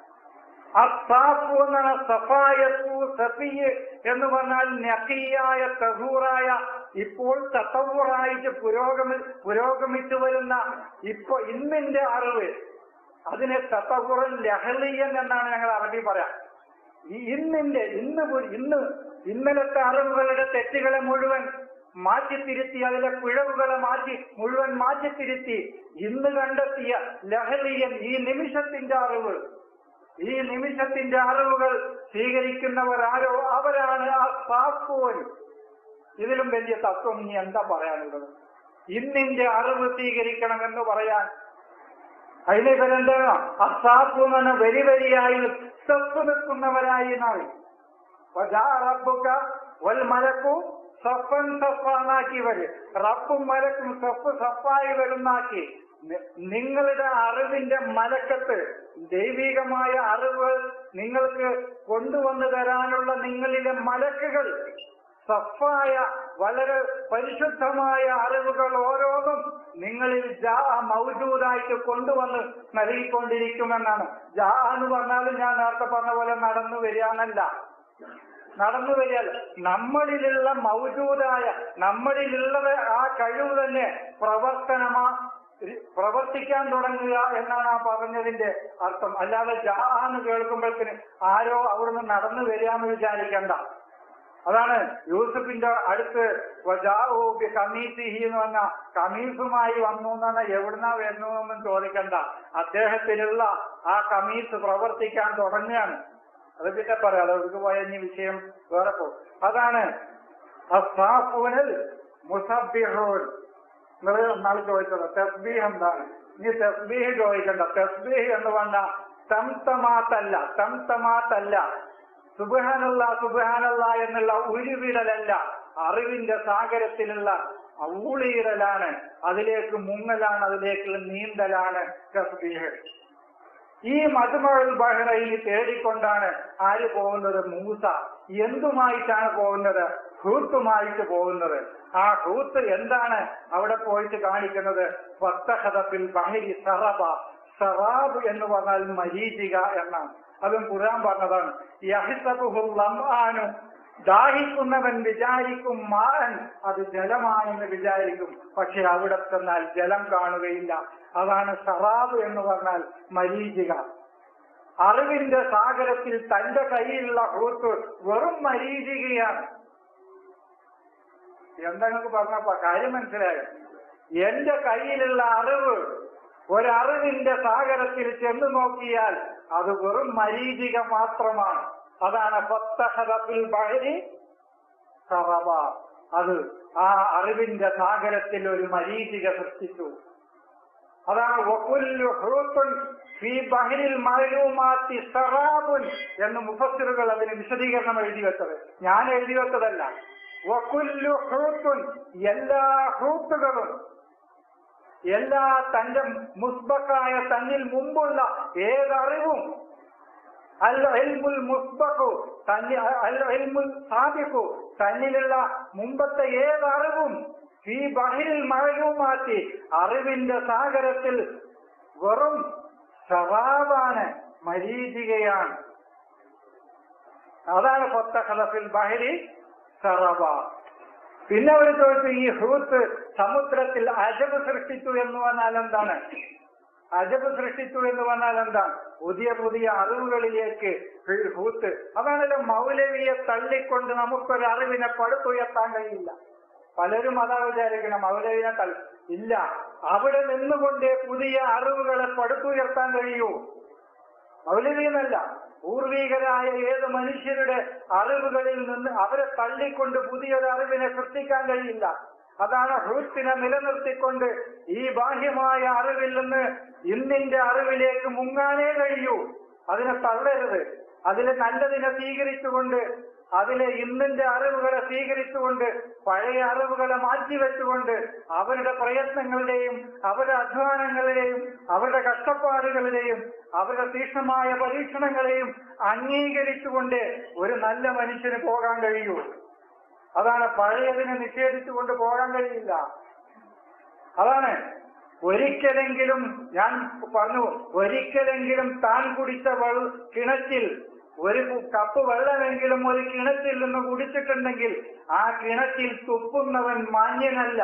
അസാഫു എന്നാണ് സഫായത്തു സഫിയ് എന്ന് പറഞ്ഞാൽ നഖിയായ തഹൂറായ ഇപ്പോൾ തത്തവൂറായിട്ട് പുരോഗമി പുരോഗമിച്ചു വരുന്ന ഇപ്പൊ ഇന്നിന്റെ അറിവ് അതിനെ തത്തവൂറൻ ലഹളിയൻ എന്നാണ് ഞങ്ങൾ അറബി പറയാം ഈ ഇന്നിന്റെ ഇന്ന് പു- ഇന്ന് ഇന്നലത്തെ അറിവുകളുടെ തെറ്റുകളെ മുഴുവൻ മാറ്റിത്തിരുത്തി അതിലെ പിഴവുകളെ മാറ്റി മുഴുവൻ മാറ്റിത്തിരുത്തി ഇന്ന് കണ്ടെത്തിയ ലഹളിയൻ ഈ നിമിഷത്തിന്റെ അറിവ് ഈ നിമിഷത്തിന്റെ അറിവുകൾ സ്വീകരിക്കുന്നവർ ആരോ അവരാണ് ആ സാഫോൻ ഇതിലും വലിയ തത്വം ഇനി എന്താ പറയാനുള്ളത് ഇന്നിന്റെ അറിവ് സ്വീകരിക്കണമെന്ന് പറയാൻ അതിനെ ഇവരെന്താണ് അസാഫു എന്ന് പറഞ്ഞ വരി വരിയായി സഫ് നിൽക്കുന്നവരായി എന്നാണ് റബ്ബുക വൽ മലക്കു സഫൻ സഫാന്നാക്കി വരും റബ്ബും മലക്കും സഫ് സഫായി വരുന്നാക്കി നി- നിങ്ങളുടെ അറിവിന്റെ മലക്കത്ത് ദൈവികമായ അറിവുകൾ നിങ്ങൾക്ക് കൊണ്ടുവന്നു തരാനുള്ള നിങ്ങളിലെ മലക്കുകൾ സഫായ വളരെ പരിശുദ്ധമായ അറിവുകൾ ഓരോന്നും നിങ്ങളിൽ ജാ മൗജൂദായിട്ട് കൊണ്ടുവന്ന് നൽകിക്കൊണ്ടിരിക്കുമെന്നാണ് ജാ എന്ന് പറഞ്ഞാലും ഞാൻ നേരത്തെ പറഞ്ഞ പോലെ നടന്നു വരികയാണല്ല നടന്നു വരികയല്ല നമ്മളിലുള്ള മൗജൂദായ നമ്മളിലുള്ളത് ആ കഴിവ് തന്നെ പ്രവർത്തനമാ പ്രവർത്തിക്കാൻ തുടങ്ങുക എന്നാണ് ആ പറഞ്ഞതിന്റെ അർത്ഥം അല്ലാതെ ജാ എന്ന് കേൾക്കുമ്പോഴത്തേന് ആരോ അവിടുന്ന് നടന്നു വരിക എന്ന് വിചാരിക്കണ്ട അതാണ് യൂസഫിന്റെ അടുത്ത് വജാഉ ബി ഖമീസിഹി എന്ന് പറഞ്ഞ കമീസുമായി വന്നു എന്നാണ് എവിടുന്നാ വരുന്നു എന്നും ചോദിക്കണ്ട അദ്ദേഹത്തിനുള്ള ആ കമീസ് പ്രവർത്തിക്കാൻ തുടങ്ങുകയാണ് അത് പിന്നെ പറയാം അതവർക്ക് പോയ ഇനി വിഷയം വേറെ പോകും അതാണ് അസ്സാഫൂനൽ മുസബ്ബിഹൂൻ നിങ്ങൾ നാളെ ചോദിച്ചത് തസ്ബീഹ് എന്താണ് ഇനി തസ്ബീഹ് ചോദിക്കണ്ട തസ്ബീഹ് എന്ന് പറഞ്ഞ തംതമാത്തല്ല തംതമാത്തല്ല സുബാനല്ല സുബാനല്ല എന്നുള്ള ഉരുവിടലല്ല അറിവിന്റെ സാഗരത്തിലുള്ള ഊളിയിടലാണ് അതിലേക്ക് മുങ്ങലാണ് അതിലേക്കുള്ള നീന്തലാണ് തസ്ബീഹ് ഈ മധുമഴൽ ബഹ്റൈന് തേടിക്കൊണ്ടാണ് ആര് പോകുന്നത് മൂസ എന്തുമായിട്ടാണ് പോകുന്നത് ഹൂത്തുമായിട്ട് പോകുന്നത് ആ ഹൂത്ത് എന്താണ് അവിടെ പോയിട്ട് കാണിക്കുന്നത് ഫത്തഹദത്തിൽ ബഹരി സറബ സറാബ് എന്ന് പറഞ്ഞാൽ മരീചിക എന്നാണ് അതും ഖുർആൻ പറഞ്ഞതാണ് യഹിസബുഹുൽ ലംആനു ദാഹിക്കുന്നവൻ വിചാരിക്കും മാൻ അത് ജലമാണെന്ന് വിചാരിക്കും പക്ഷെ അവിടെ ചെന്നാൽ ജലം കാണുകയില്ല അതാണ് സറാബ് എന്ന് പറഞ്ഞാൽ മരീചിക അറിവിന്റെ സാഗരത്തിൽ തന്റെ കയ്യിലുള്ള ഹൂത്ത് വെറും മരീചികയാണ് എന്താ നിങ്ങൾക്ക് പറഞ്ഞപ്പോ കാര്യം മനസ്സിലായോ എന്റെ കയ്യിലുള്ള അറിവ് ഒരറിവിന്റെ സാഗരത്തിൽ ചെന്ന് നോക്കിയാൽ അത് വെറും മരീചിക മാത്രമാണ് അതാണ് ഫത്തഹദത്തിൽ ബഹരി സറബ അത് ആ അറിവിന്റെ സാഗരത്തിൽ ഒരു മരീചിക സൃഷ്ടിച്ചു അതാണ് വകുല്ലു ഹുറൂത്തുൻ ഫീ ബഹരിൽ മഅലൂമാത്തി സറാബുൻ എന്ന് മുഫസ്സിറുകൾ അതിന് വിശദീകരണം എഴുതി വെച്ചത് ഞാൻ എഴുതി വെച്ചതല്ല വകുല്ലു ഹുറൂത്തുൻ എല്ലാ ഹൂത്തുകളും എല്ലാ തന്റെ മുസ്ബക്കായ തന്നിൽ മുമ്പുള്ള ഏതറിവും അൽ ഇൽമുൽ മുസ്ബഖു തന്നി അൽ ഇൽമുൽ സാബിഖു തന്നിലുള്ള മുമ്പത്തെ ഏതറിവും ഈ ബഹിരിൽ മഴയുമാറ്റി അറിവിന്റെ സാഗരത്തിൽ വെറും സവാബാണ് മരീചികയാണ് അതാണ് ഫത്തഖലഫിൽ ബഹരി സറബ പിന്നെ അവർ ചോദിച്ചു ഈ ഹൂത്ത് സമുദ്രത്തിൽ അജബ് സൃഷ്ടിച്ചു എന്ന് പറഞ്ഞാൽ എന്താണ് അജബ് സൃഷ്ടിച്ചു എന്ന് പറഞ്ഞാൽ എന്താണ് പുതിയ പുതിയ അറിവുകളിലേക്ക് ഹ് ഹൂത്ത് അതാണല്ലോ മൗലവിയെ തള്ളിക്കൊണ്ട് നമുക്കൊരു അറിവിനെ പടുത്തുയർത്താൻ കഴിയില്ല പലരും അതാ വിചാരിക്കണം മൗലവിനെ തള്ളി ഇല്ല അവിടെ നിന്നുകൊണ്ടേ പുതിയ അറിവുകളെ പടുത്തുയർത്താൻ കഴിയൂ മൗലവി എന്നല്ല പൂർവീകരായ ഏത് മനുഷ്യരുടെ അറിവുകളിൽ നിന്ന് അവരെ തള്ളിക്കൊണ്ട് പുതിയൊരു അറിവിനെ സൃഷ്ടിക്കാൻ കഴിയില്ല അതാണ് ഹൃത്തിനെ നിലനിർത്തിക്കൊണ്ട് ഈ ബാഹ്യമായ അറിവിൽ നിന്ന് ഇന്നിന്റെ അറിവിലേക്ക് മുങ്ങാനേ കഴിയൂ അതിനെ തള്ളരുത് അതിലെ നല്ലതിനെ സ്വീകരിച്ചുകൊണ്ട് അതിലെ ഇന്നിന്റെ അറിവുകളെ സ്വീകരിച്ചുകൊണ്ട് പഴയ അറിവുകളെ മാറ്റിവെച്ചുകൊണ്ട് അവരുടെ പ്രയത്നങ്ങളുടെയും അവരുടെ അധ്വാനങ്ങളുടെയും അവരുടെ കഷ്ടപ്പാടുകളുടെയും അവരുടെ തീക്ഷ്ണമായ പരീക്ഷണങ്ങളെയും അംഗീകരിച്ചുകൊണ്ട് ഒരു നല്ല മനുഷ്യന് പോകാൻ കഴിയൂ അതാണ് പഴയതിനെ നിഷേധിച്ചുകൊണ്ട് പോകാൻ കഴിയില്ല അതാണ് ഒരിക്കലെങ്കിലും ഞാൻ പറഞ്ഞു ഒരിക്കലെങ്കിലും താൻ കുടിച്ച വെള്ള കിണറ്റിൽ ഒരു കപ്പ് വെള്ളമെങ്കിലും ഒരു കിണറ്റിൽ നിന്ന് കുടിച്ചിട്ടുണ്ടെങ്കിൽ ആ കിണറ്റിൽ തുപ്പുന്നവൻ മാന്യനല്ല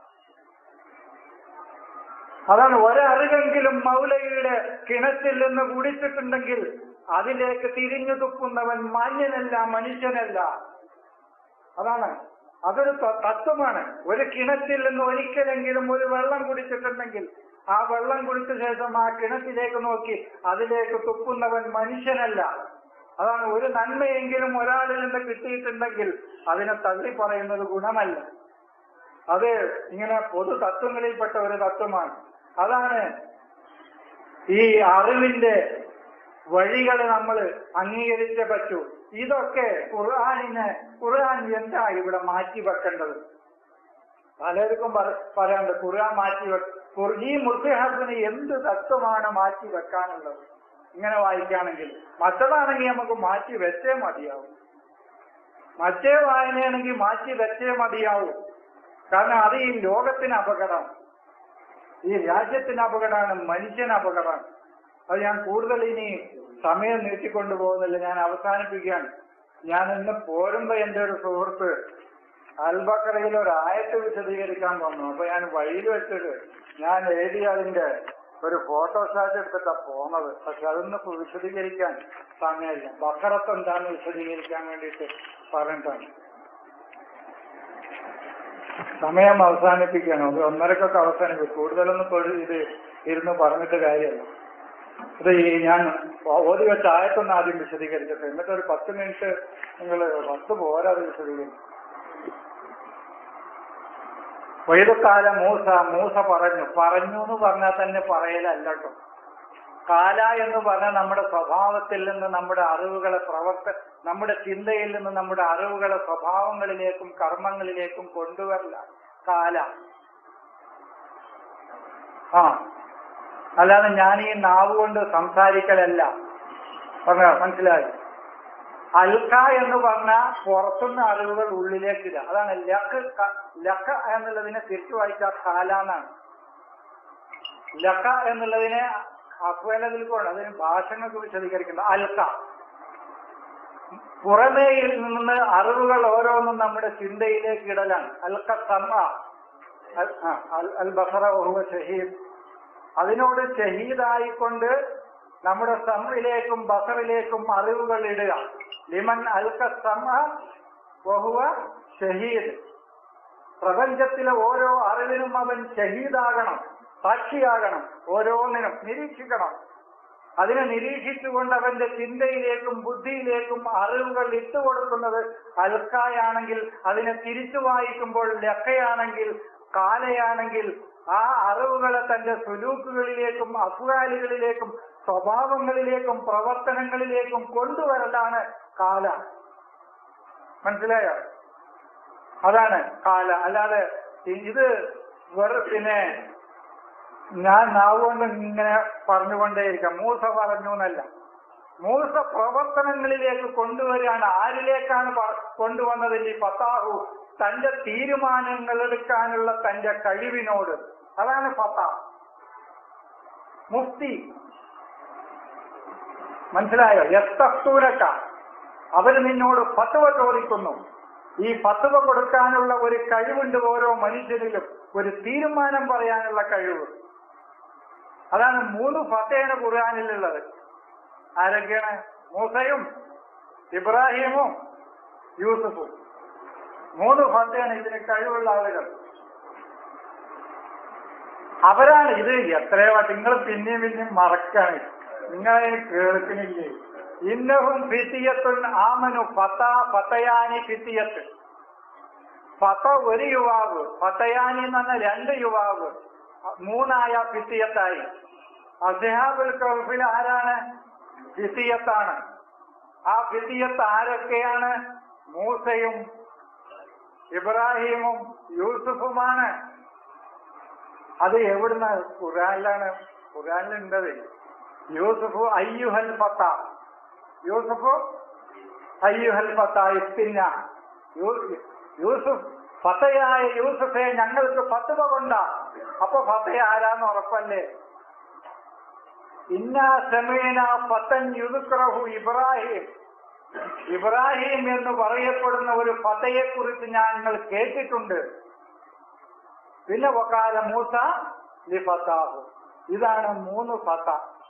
അതാണ് ഒരറിവെങ്കിലും മൗലയുടെ കിണറ്റിൽ നിന്ന് കുടിച്ചിട്ടുണ്ടെങ്കിൽ അതിലേക്ക് തിരിഞ്ഞു തുപ്പുന്നവൻ മാന്യനല്ല മനുഷ്യനല്ല അതാണ് അതൊരു ത- തത്വമാണ് ഒരു കിണറ്റിൽ നിന്ന് ഒരിക്കലെങ്കിലും ഒരു വെള്ളം കുടിച്ചിട്ടുണ്ടെങ്കിൽ ആ വെള്ളം കുടിച്ച ശേഷം ആ കിണറ്റിലേക്ക് നോക്കി അതിലേക്ക് തുപ്പുന്നവൻ മനുഷ്യനല്ല അതാണ് ഒരു നന്മയെങ്കിലും ഒരാളിൽ നിന്ന് കിട്ടിയിട്ടുണ്ടെങ്കിൽ അതിനെ തള്ളി പറയുന്നത് ഗുണമല്ല അത് ഇങ്ങനെ പൊതു തത്വങ്ങളിൽപ്പെട്ട ഒരു തത്വമാണ് അതാണ് ഈ അറിവിന്റെ വഴികളെ നമ്മൾ അംഗീകരിച്ചേ പറ്റൂ ഇതൊക്കെ ഖുർആാനിനെ ഖുർആൻ എന്താ ഇവിടെ മാറ്റി വെക്കേണ്ടത് പലർക്കും പറ- പറയാനുണ്ട് ഖുർആൻ മാറ്റി വെ ഖുർ- ഈ മുസ്ലിഹാസിന് എന്ത് തത്വമാണ് മാറ്റി വെക്കാനുള്ളത് ഇങ്ങനെ വായിക്കുകയാണെങ്കിൽ മറ്റതാണെങ്കിൽ നമുക്ക് മാറ്റി വെച്ചേ മതിയാവും മറ്റേ വായനയാണെങ്കിൽ മാറ്റി വെച്ചേ മതിയാവും കാരണം അത് ഈ ലോകത്തിന് അപകടം ഈ രാജ്യത്തിന് അപകടമാണ് മനുഷ്യന് അപകടമാണ് അത് ഞാൻ കൂടുതൽ ഇനി സമയം നീട്ടിക്കൊണ്ടു പോകുന്നില്ല ഞാൻ അവസാനിപ്പിക്കുകയാണ് ഞാൻ ഇന്ന് പോരുമ്പോ എന്റെ ഒരു സുഹൃത്ത് അൽബക്കറയിൽ ഒരു ആയത്ത് വിശദീകരിക്കാൻ വന്നു അപ്പൊ ഞാൻ വഴിയിൽ വെച്ചിട്ട് ഞാൻ എഴുതി അതിന്റെ ഒരു ഫോട്ടോസ്റ്റാറ്റ് എടുത്തിട്ടാ പോന്നത് പക്ഷെ അതൊന്ന് വിശദീകരിക്കാൻ സമയമില്ല ബക്കറത്ത് എന്താന്ന് വിശദീകരിക്കാൻ വേണ്ടിയിട്ട് പറഞ്ഞിട്ടാണ് സമയം അവസാനിപ്പിക്കണം ഒരു ഒന്നരക്കൊക്കെ അവസാനിപ്പിക്കും കൂടുതലൊന്നും തൊഴിൽ ഇത് ഇരുന്ന് പറഞ്ഞിട്ട് കാര്യമല്ല ഇത് ഈ ഞാൻ ഓതി വെച്ച ആയത്തൊന്ന് ആദ്യം വിശദീകരിക്കട്ടെ എന്നിട്ട് ഒരു പത്ത് മിനിറ്റ് നിങ്ങൾ പത്ത് പോരാ അത് വിശദീകരിക്കും വൈദക്കാല മൂസ മൂസ പറഞ്ഞു പറഞ്ഞു എന്ന് പറഞ്ഞാൽ തന്നെ പറയലല്ല കേട്ടോ കാല എന്ന് പറഞ്ഞാൽ നമ്മുടെ സ്വഭാവത്തിൽ നിന്ന് നമ്മുടെ അറിവുകളെ പ്രവർത്ത നമ്മുടെ ചിന്തയിൽ നിന്ന് നമ്മുടെ അറിവുകളെ സ്വഭാവങ്ങളിലേക്കും കർമ്മങ്ങളിലേക്കും കൊണ്ടുവരില്ല കാല ആ അല്ലാതെ ഞാൻ ഈ നാവ് കൊണ്ട് സംസാരിക്കലല്ല പറഞ്ഞ മനസ്സിലായി അൽക്ക എന്ന് പറഞ്ഞാൽ പുറത്തുനിന്ന് അറിവുകൾ ഉള്ളിലേക്കില്ല അതാണ് ലക്ക് ക- ലക്ക എന്നുള്ളതിനെ തിരിച്ചു വായിച്ച കാല എന്നാണ് ലക്ക എന്നുള്ളതിനെ അക്വേലതിൽ കൊണ്ട് അതിന് ഭാഷങ്ങൾക്ക് വിശദീകരിക്കുന്നത് അൽക്ക പുറമേയിൽ നിന്ന് അറിവുകൾ ഓരോന്നും നമ്മുടെ ചിന്തയിലേക്ക് ഇടലാണ് അൽക്ക സമ അൽ- ആ, അൽ- അൽ ബസറ ഒഹുവ ഷഹീദ് അതിനോട് ഷഹീദായിക്കൊണ്ട് നമ്മുടെ സമയിലേക്കും ബസറിലേക്കും അറിവുകൾ ഇടുക ലിമൻ അൽക്ക സമ വഹുവ ഷഹീദ് പ്രപഞ്ചത്തിലെ ഓരോ അറിവിനും അവൻ ഷഹീദാകണം സാക്ഷിയാകണം ഓരോന്നിനും നിരീക്ഷിക്കണം അതിനെ നിരീക്ഷിച്ചുകൊണ്ട് അവന്റെ ചിന്തയിലേക്കും ബുദ്ധിയിലേക്കും അറിവുകൾ ഇട്ടുകൊടുക്കുന്നത് അൽക്കായാണെങ്കിൽ അതിനെ തിരിച്ചു വായിക്കുമ്പോൾ ലക്കയാണെങ്കിൽ കാലയാണെങ്കിൽ ആ അറിവുകളെ തന്റെ സുലൂക്കുകളിലേക്കും അഫ്ഗാലികളിലേക്കും സ്വഭാവങ്ങളിലേക്കും പ്രവർത്തനങ്ങളിലേക്കും കൊണ്ടുവരലാണ് കാല മനസ്സിലായോ അതാണ് കാല അല്ലാതെ ഇത് വെറു പിന്നെ ഞാൻ നാവുകൊണ്ട് ഇങ്ങനെ പറഞ്ഞുകൊണ്ടേയിരിക്കാം മൂസ പറഞ്ഞു എന്നല്ല മൂസ പ്രവർത്തനങ്ങളിലേക്ക് കൊണ്ടുവരികയാണ് ആരിലേക്കാണ് പ- കൊണ്ടുവന്നതിൽ ഈ ഫത്താഹു തന്റെ തീരുമാനങ്ങൾ എടുക്കാനുള്ള തന്റെ കഴിവിനോട് അതാണ് ഫത്താ മുക്തി മനസ്സിലായോ എത്തൂരക്ക അവര് നിന്നോട് ഫത്തുവ ചോദിക്കുന്നു ഈ ഫത്തുവ കൊടുക്കാനുള്ള ഒരു കഴിവുണ്ട് ഓരോ മനുഷ്യരിലും ഒരു തീരുമാനം പറയാനുള്ള കഴിവ് അതാണ് മൂന്ന് ഫത്തയാണ് ഖുർആാനിലുള്ളത് ആരൊക്കെയാണ് മൂസയും ഇബ്രാഹിമും യൂസഫും മൂന്ന് ഫത്തയാണ് ഇതിന് കഴിവുള്ള ആളുകൾ അവരാണ് ഇത് എത്രയോ വട്ടം നിങ്ങൾ പിന്നെയും പിന്നെയും മറക്കാണ് നിങ്ങളതിന് കേൾക്കണില്ലേ ഇന്നഹും ഫിത്തിയത്തുൻ ആമനു പത്ത പത്തയാനി ഫിത്തിയത്ത് പത്ത ഒരു യുവാവ് പത്തയാനി എന്ന് പറഞ്ഞ രണ്ട് യുവാവ് മൂന്നായ ഫിത്തിയത്തായി അസഹാബുൽ കൗഫിൽ ആരാണ് ഫിത്തിയത്താണ് ആ ഫിത്തിയത്ത് ആരൊക്കെയാണ് മൂസയും ഇബ്രാഹിമും യൂസുഫുമാണ് അത് എവിടുന്ന് ഖുറാനിലാണ് ഖുറാനിലുണ്ടത് യൂസുഫു അയ്യുഹൽ ഫത്ത യൂസുഫു അയ്യുഹൽ ഫത്ത ഇസ്തിന്ന യൂ- യൂസുഫ് ഫത്തയായ യൂസുഫെ ഞങ്ങൾക്ക് ഫത്തുവ കൊണ്ട അപ്പൊ ഫത്തയ ആരാന്ന് ഉറപ്പല്ലേ ഇന്ന സമീന ഫത്തൻ യുദുക്രഹു ഇബ്രാഹിം ഇബ്രാഹിം എന്ന് പറയപ്പെടുന്ന ഒരു ഫതയെ കുറിച്ച് ഞങ്ങൾ കേട്ടിട്ടുണ്ട് പിന്നെ വക്കാല മൂസ ലി ഫത്താഹു ഇതാണ് മൂന്ന് ഫത്ത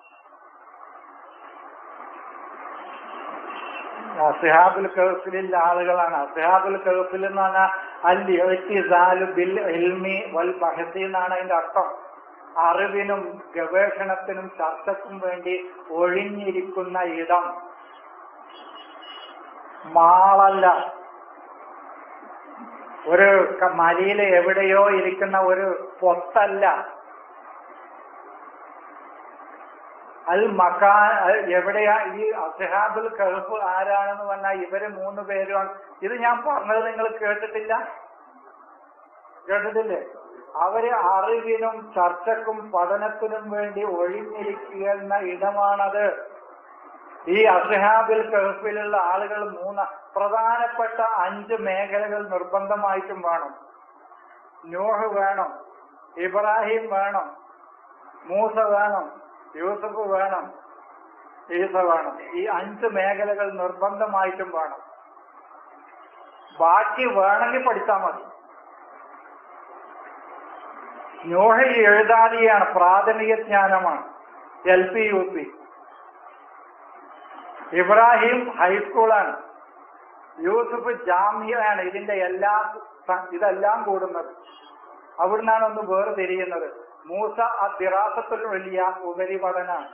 അസിഹാബുൽ കഹഫിലുള്ള ആളുകളാണ് അസിഹാബുൽ കഹഫിൽ എന്ന് പറഞ്ഞാൽ അൽ ഇഹ്തിസാലു ബിൽ ഇൽമി വൽ ബഹസി എന്നാണ് അതിന്റെ അർത്ഥം അറിവിനും ഗവേഷണത്തിനും ചർച്ചക്കും വേണ്ടി ഒഴിഞ്ഞിരിക്കുന്ന ഇടം മാളല്ല ഒരു ക- മലയില് എവിടെയോ ഇരിക്കുന്ന ഒരു പൊത്തല്ല അൽ മക്കാൻ അൽ എവിടെയാ ഈ അസഹാബുൽ കഹഫ് ആരാണെന്ന് പറഞ്ഞാൽ ഇവര് മൂന്ന് പേരുമാണ് ഇത് ഞാൻ പറഞ്ഞത് നിങ്ങൾ കേട്ടിട്ടില്ല കേട്ടിട്ടില്ലേ അവര് അറിവിനും ചർച്ചക്കും പഠനത്തിനും വേണ്ടി ഒഴിഞ്ഞിരിക്കുന്ന ഇടമാണത് ഈ അസഹാബിൽ കഹഫിലുള്ള ആളുകൾ മൂന്ന് പ്രധാനപ്പെട്ട അഞ്ച് മേഖലകൾ നിർബന്ധമായിട്ടും വേണം നൂഹ് വേണം ഇബ്രാഹിം വേണം മൂസ വേണം യൂസഫ് വേണം ഈസ വേണം ഈ അഞ്ച് മേഖലകൾ നിർബന്ധമായിട്ടും വേണം ബാക്കി വേണമെങ്കിൽ പഠിച്ചാൽ മതി നൂഹ എഴുതാതെയാണ് പ്രാഥമിക ജ്ഞാനമാണ് L P U P Ibrahim ഹൈസ്കൂളാണ് യൂസുഫ് ജാമ്യയാണ് ഇതിന്റെ എല്ലാ സ- ഇതെല്ലാം കൂടുന്നത് അവിടുന്നാണ് ഒന്ന് വേർതിരിയുന്നത് മൂസ അദിറാസത്തുൽ വലിയ ഉപരിപഠനാണ്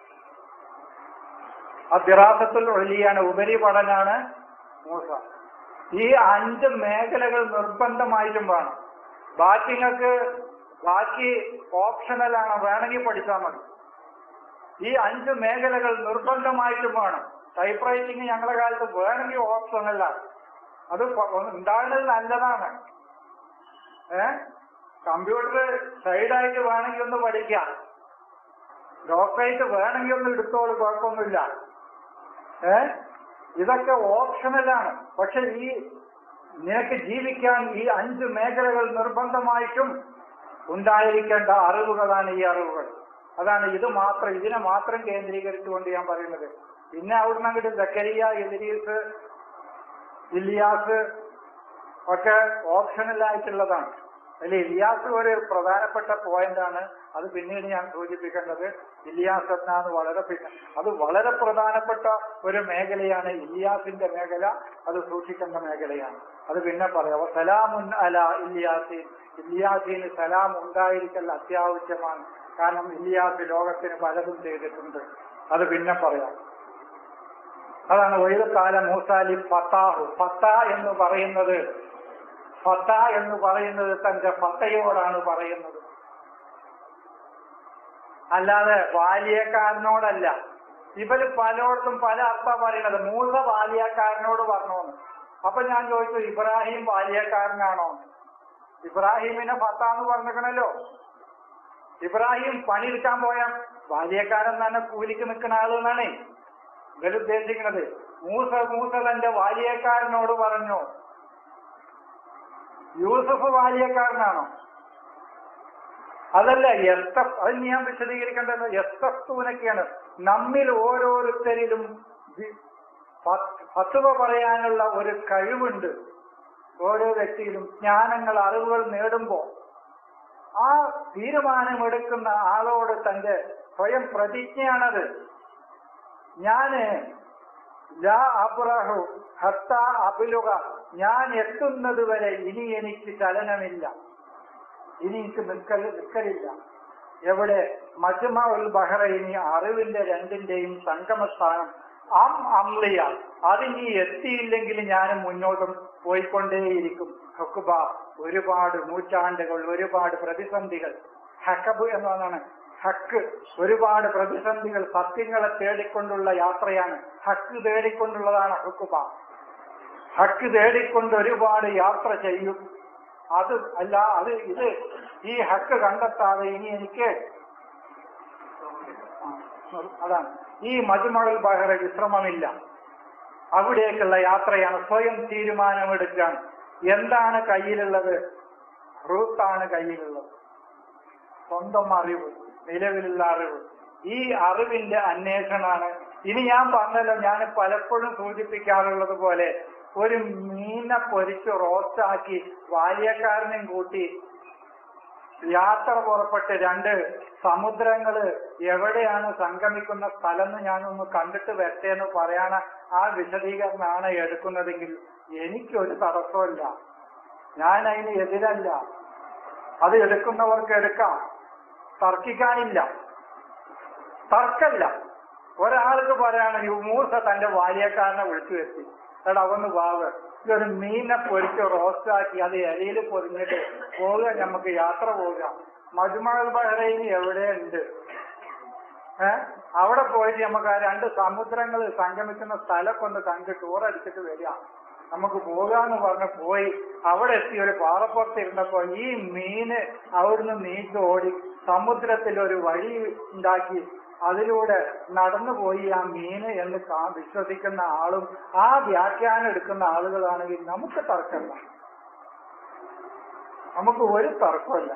അദിറാസത്തുൽ വലിയാണ് ഉപരിപഠനാണ് മൂസ ഈ അഞ്ച് മേഖലകൾ നിർബന്ധമായിട്ടും വേണം ബാക്കി നിങ്ങൾക്ക് ബാക്കി ഓപ്ഷണലാണ് വേണമെങ്കിൽ പഠിച്ചാൽ മതി ഈ അഞ്ച് മേഖലകൾ നിർബന്ധമായിട്ടും വേണം ടൈപ്പ് റൈറ്റിംഗ് ഞങ്ങളുടെ കാലത്ത് വേണമെങ്കിൽ ഓപ്ഷനല്ല അത് പ- ഉണ്ടാകുന്നത് നല്ലതാണ് ഏ കമ്പ്യൂട്ടർ സൈഡായിട്ട് വേണമെങ്കിൽ ഒന്ന് പഠിക്കാം ഡോക്ടറേറ്റ് വേണമെങ്കിൽ ഒന്ന് എടുത്തോളൂ കുഴപ്പമൊന്നുമില്ല ഏ ഇതൊക്കെ ഓപ്ഷണലാണ് പക്ഷെ ഈ നിനക്ക് ജീവിക്കാൻ ഈ അഞ്ച് മേഖലകൾ നിർബന്ധമായിട്ടും ഉണ്ടായിരിക്കേണ്ട അറിവുകളാണ് ഈ അറിവുകൾ അതാണ് ഇത് മാത്രം ഇതിനെ മാത്രം കേന്ദ്രീകരിച്ചുകൊണ്ട് ഞാൻ പറയുന്നത് പിന്നെ അവിടുന്ന് അങ്ങോട്ട് സക്കരിയ ഇദ്രീസ് ഇലിയാസ് ഒക്കെ ഓപ്ഷണൽ ആയിട്ടുള്ളതാണ് അതിൽ ഇലിയാസ് ഒരു പ്രധാനപ്പെട്ട പോയിന്റ് ആണ് അത് പിന്നീട് ഞാൻ സൂചിപ്പിക്കേണ്ടത് ഇലിയാസ് എന്നാണ് വളരെ പിന്നെ അത് വളരെ പ്രധാനപ്പെട്ട ഒരു മേഖലയാണ് ഇലിയാസിന്റെ മേഖല അത് സൂക്ഷിക്കേണ്ട മേഖലയാണ് അത് പിന്നെ പറയാം സലാമുൻ അല ഇലിയാസീൻ ഇലിയാസീന് സലാം ഉണ്ടായിരിക്കൽ അത്യാവശ്യമാണ് കാരണം ഇലിയാസ് ലോകത്തിന് പലതും ചെയ്തിട്ടുണ്ട് അത് പിന്നെ പറയാം അതാണ് ഒഴുകാല മൂസാലി ഫത്താഹു ഫത്ത എന്ന് പറയുന്നത് ഫത്ത എന്ന് പറയുന്നത് തന്റെ ഫത്തയോടാണ് പറയുന്നത് അല്ലാതെ ബാല്യക്കാരനോടല്ല ഇവര് പലയിടത്തും പല അർത്ഥ പറയണത് മൂസ ബാല്യക്കാരനോട് പറഞ്ഞോന്ന് അപ്പൊ ഞാൻ ചോദിച്ചു ഇബ്രാഹിം ബാല്യക്കാരനാണോ ഇബ്രാഹിമിനെ ഫത്താന്ന് പറഞ്ഞിരിക്കണല്ലോ ഇബ്രാഹിം പണിയെടുക്കാൻ പോയ ബാല്യക്കാരൻ തന്നെ കൂലിക്ക് നിൽക്കുന്ന ആളെന്നാണേ ഇവർ ഉദ്ദേശിക്കുന്നത് മൂസ മൂസ തന്റെ ബാല്യക്കാരനോട് പറഞ്ഞു യൂസഫ് ബാല്യക്കാരനാണോ അതല്ല എസ്തഫ് അത് ഞാൻ വിശദീകരിക്കേണ്ടത് എസ്തഫൂനൊക്കെയാണ് നമ്മിൽ ഓരോരുത്തരിലും വി- ഫ- ഫത്വ പറയാനുള്ള ഒരു കഴിവുണ്ട് ഓരോ വ്യക്തിയിലും ജ്ഞാനങ്ങൾ അറിവുകൾ നേടുമ്പോൾ ആ തീരുമാനമെടുക്കുന്ന ആളോട് തന്റെ സ്വയം പ്രതിജ്ഞയാണത് ഞാന് ലാ അബ്രഹു ഹത്ത അബുലുക ഞാൻ എത്തുന്നത് വരെ ഇനി എനിക്ക് ചലനമില്ല ഇനി എനിക്ക് നിൽക്കൽ നിൽക്കലില്ല എവിടെ മജ്മ ഉൽ ബഹ്റൈനി അറിവിന്റെ രണ്ടിന്റെയും സംഗമസ്ഥാനം അം അമ്ലിയ അതിനി എത്തിയില്ലെങ്കിൽ ഞാൻ മുന്നോട്ടും പോയിക്കൊണ്ടേയിരിക്കും ഹക്കുബ ഒരുപാട് നൂറ്റാണ്ടുകൾ ഒരുപാട് പ്രതിസന്ധികൾ ഹക്കബ് എന്നതാണ് ഹക്ക് ഒരുപാട് പ്രതിസന്ധികൾ സത്യങ്ങളെ തേടിക്കൊണ്ടുള്ള യാത്രയാണ് ഹക്ക് തേടിക്കൊണ്ടുള്ളതാണ് ഹക്കുബ ഹക്ക് തേടിക്കൊണ്ട് ഒരുപാട് യാത്ര ചെയ്യും അത് അല്ല അത് ഇത് ഈ ഹക്ക് കണ്ടെത്താതെ ഇനി എനിക്ക് ആ, അതാണ് ഈ മജുമകൾ ബഹറ വിശ്രമമില്ല അവിടേക്കുള്ള യാത്രയാണ് സ്വയം തീരുമാനമെടുക്കാൻ എന്താണ് കയ്യിലുള്ളത് റൂത്താണ് കയ്യിലുള്ളത് സ്വന്തം അറിവ് നിലവിലുള്ള അറിവ് ഈ അറിവിന്റെ അന്വേഷണമാണ് ഇനി ഞാൻ പറഞ്ഞല്ലോ ഞാൻ പലപ്പോഴും സൂചിപ്പിക്കാറുള്ളത് പോലെ ഒരു മീനെ പൊരിച്ച് റോസ്റ്റാക്കി ബാല്യക്കാരനെയും കൂട്ടി യാത്ര പുറപ്പെട്ട് രണ്ട് സമുദ്രങ്ങള് എവിടെയാണ് സംഗമിക്കുന്ന സ്ഥലം എന്ന് ഞാനൊന്ന് കണ്ടിട്ട് വരട്ടെ എന്ന് പറയാൻ ആ വിശദീകരണമാണ് എടുക്കുന്നതെങ്കിൽ എനിക്കൊരു തടസ്സമില്ല ഞാൻ അതിന് എതിരല്ല അത് എടുക്കുന്നവർക്ക് എടുക്കാം തർക്കിക്കാനില്ല തർക്കല്ല ഒരാൾക്ക് പറയുകയാണെങ്കിൽ മൂസ തന്റെ ബാല്യക്കാരനെ വിളിച്ചു വരുത്തി എടാ അവന്ന് വാവ് ഇതൊരു മീനെ പൊരിച്ച് റോസ്റ്റാക്കി അത് ഇലയിൽ പൊരിഞ്ഞിട്ട് പോവുക നമുക്ക് യാത്ര പോവുക മജുമകൾ ബഹ്റൈൻ എവിടെയുണ്ട് ഏ അവിടെ പോയിട്ട് നമുക്ക് ആ രണ്ട് സമുദ്രങ്ങൾ സംഗമിക്കുന്ന സ്ഥലമൊക്കെ ഒന്ന് കണ്ട് ടൂർ അടിച്ചിട്ട് വരിക നമുക്ക് പോകാന്ന് പറഞ്ഞ് പോയി അവിടെ എത്തി ഒരു പാറപ്പുറത്ത് ഇരുന്നപ്പോ ഈ മീന് അവിടുന്ന് നീച്ചു ഓടി സമുദ്രത്തിൽ ഒരു വഴി ഉണ്ടാക്കി അതിലൂടെ നടന്നു പോയി ആ മീന് എന്ന് കാ വിശ്വസിക്കുന്ന ആളും ആ വ്യാഖ്യാനം എടുക്കുന്ന ആളുകളാണെങ്കിൽ നമുക്ക് തർക്കമില്ല നമുക്ക് ഒരു തർക്കമില്ല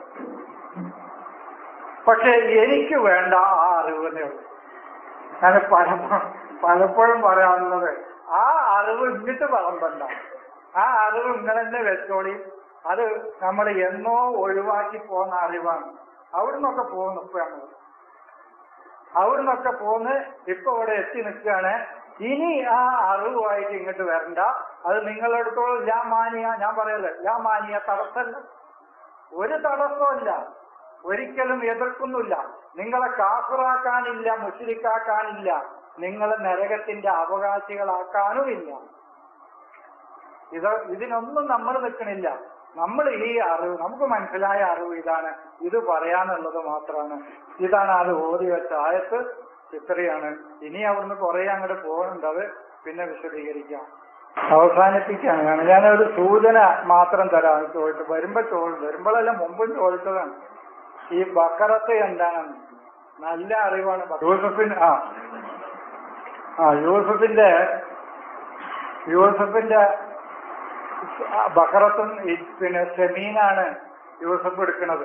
പക്ഷെ എനിക്ക് വേണ്ട ആ അറിവിനെ ഉള്ളൂ ഞാൻ പലപ്പോഴും പലപ്പോഴും പറയാറുള്ളത് ആ അറിവ് ഇങ്ങിട്ട് വളമ്പണ്ട ആ അറിവ് ഇങ്ങളെന്നെ വെച്ചോളി അത് നമ്മൾ എന്നോ ഒഴിവാക്കി പോകുന്ന അറിവാണ് അവിടുന്നൊക്കെ പോകുന്നു ഇപ്പൊ നമ്മൾ അവിടുന്നൊക്കെ പോന്ന് ഇപ്പൊ ഇവിടെ എത്തി നിൽക്കുകയാണ് ഇനി ആ അറിവുമായിട്ട് ഇങ്ങോട്ട് വരണ്ട അത് നിങ്ങളെടുത്തോളം ഞാൻ മാനിയ ഞാൻ പറയല്ലേ ഞാൻ മാനിയ തടസ്സമല്ല ഒരു തടസ്സമില്ല ഒരിക്കലും എതിർക്കുന്നില്ല നിങ്ങളെ കാഫറാക്കാനില്ല മുഷിരിക്കാക്കാനില്ല നിങ്ങളെ നരകത്തിന്റെ അവകാശികളാക്കാനുമില്ല ഇത് ഇതിനൊന്നും നമ്മൾ നിൽക്കണില്ല നമ്മൾ ഈ അറിവ് നമുക്ക് മനസ്സിലായ അറിവ് ഇതാണ് ഇത് പറയാനുള്ളത് മാത്രമാണ് ഇതാണ് അത് ഓതി വെച്ച ആയത്ത് ഇത്രയാണ് ഇനി അവിടുന്ന് കുറെ അങ്ങോട്ട് പോകുന്നുണ്ട് അത് പിന്നെ വിശദീകരിക്കാം അവസാനിപ്പിക്കാണ് കാരണം ഞാനൊരു സൂചന മാത്രം തരാം ചോദിച്ചു വരുമ്പോ ചോദിച്ചു വരുമ്പോഴല്ല മുമ്പും ചോദിച്ചതാണ് ഈ ബക്കറത്ത് എന്താണെന്ന് നല്ല അറിവാണ് ബ- യൂസഫിൻ ആ ആ യൂസഫിന്റെ യൂസഫിന്റെ ആ, ബക്കറത്തും ഈ പിന്നെ സെമീനാണ് യൂസഫ് എടുക്കുന്നത്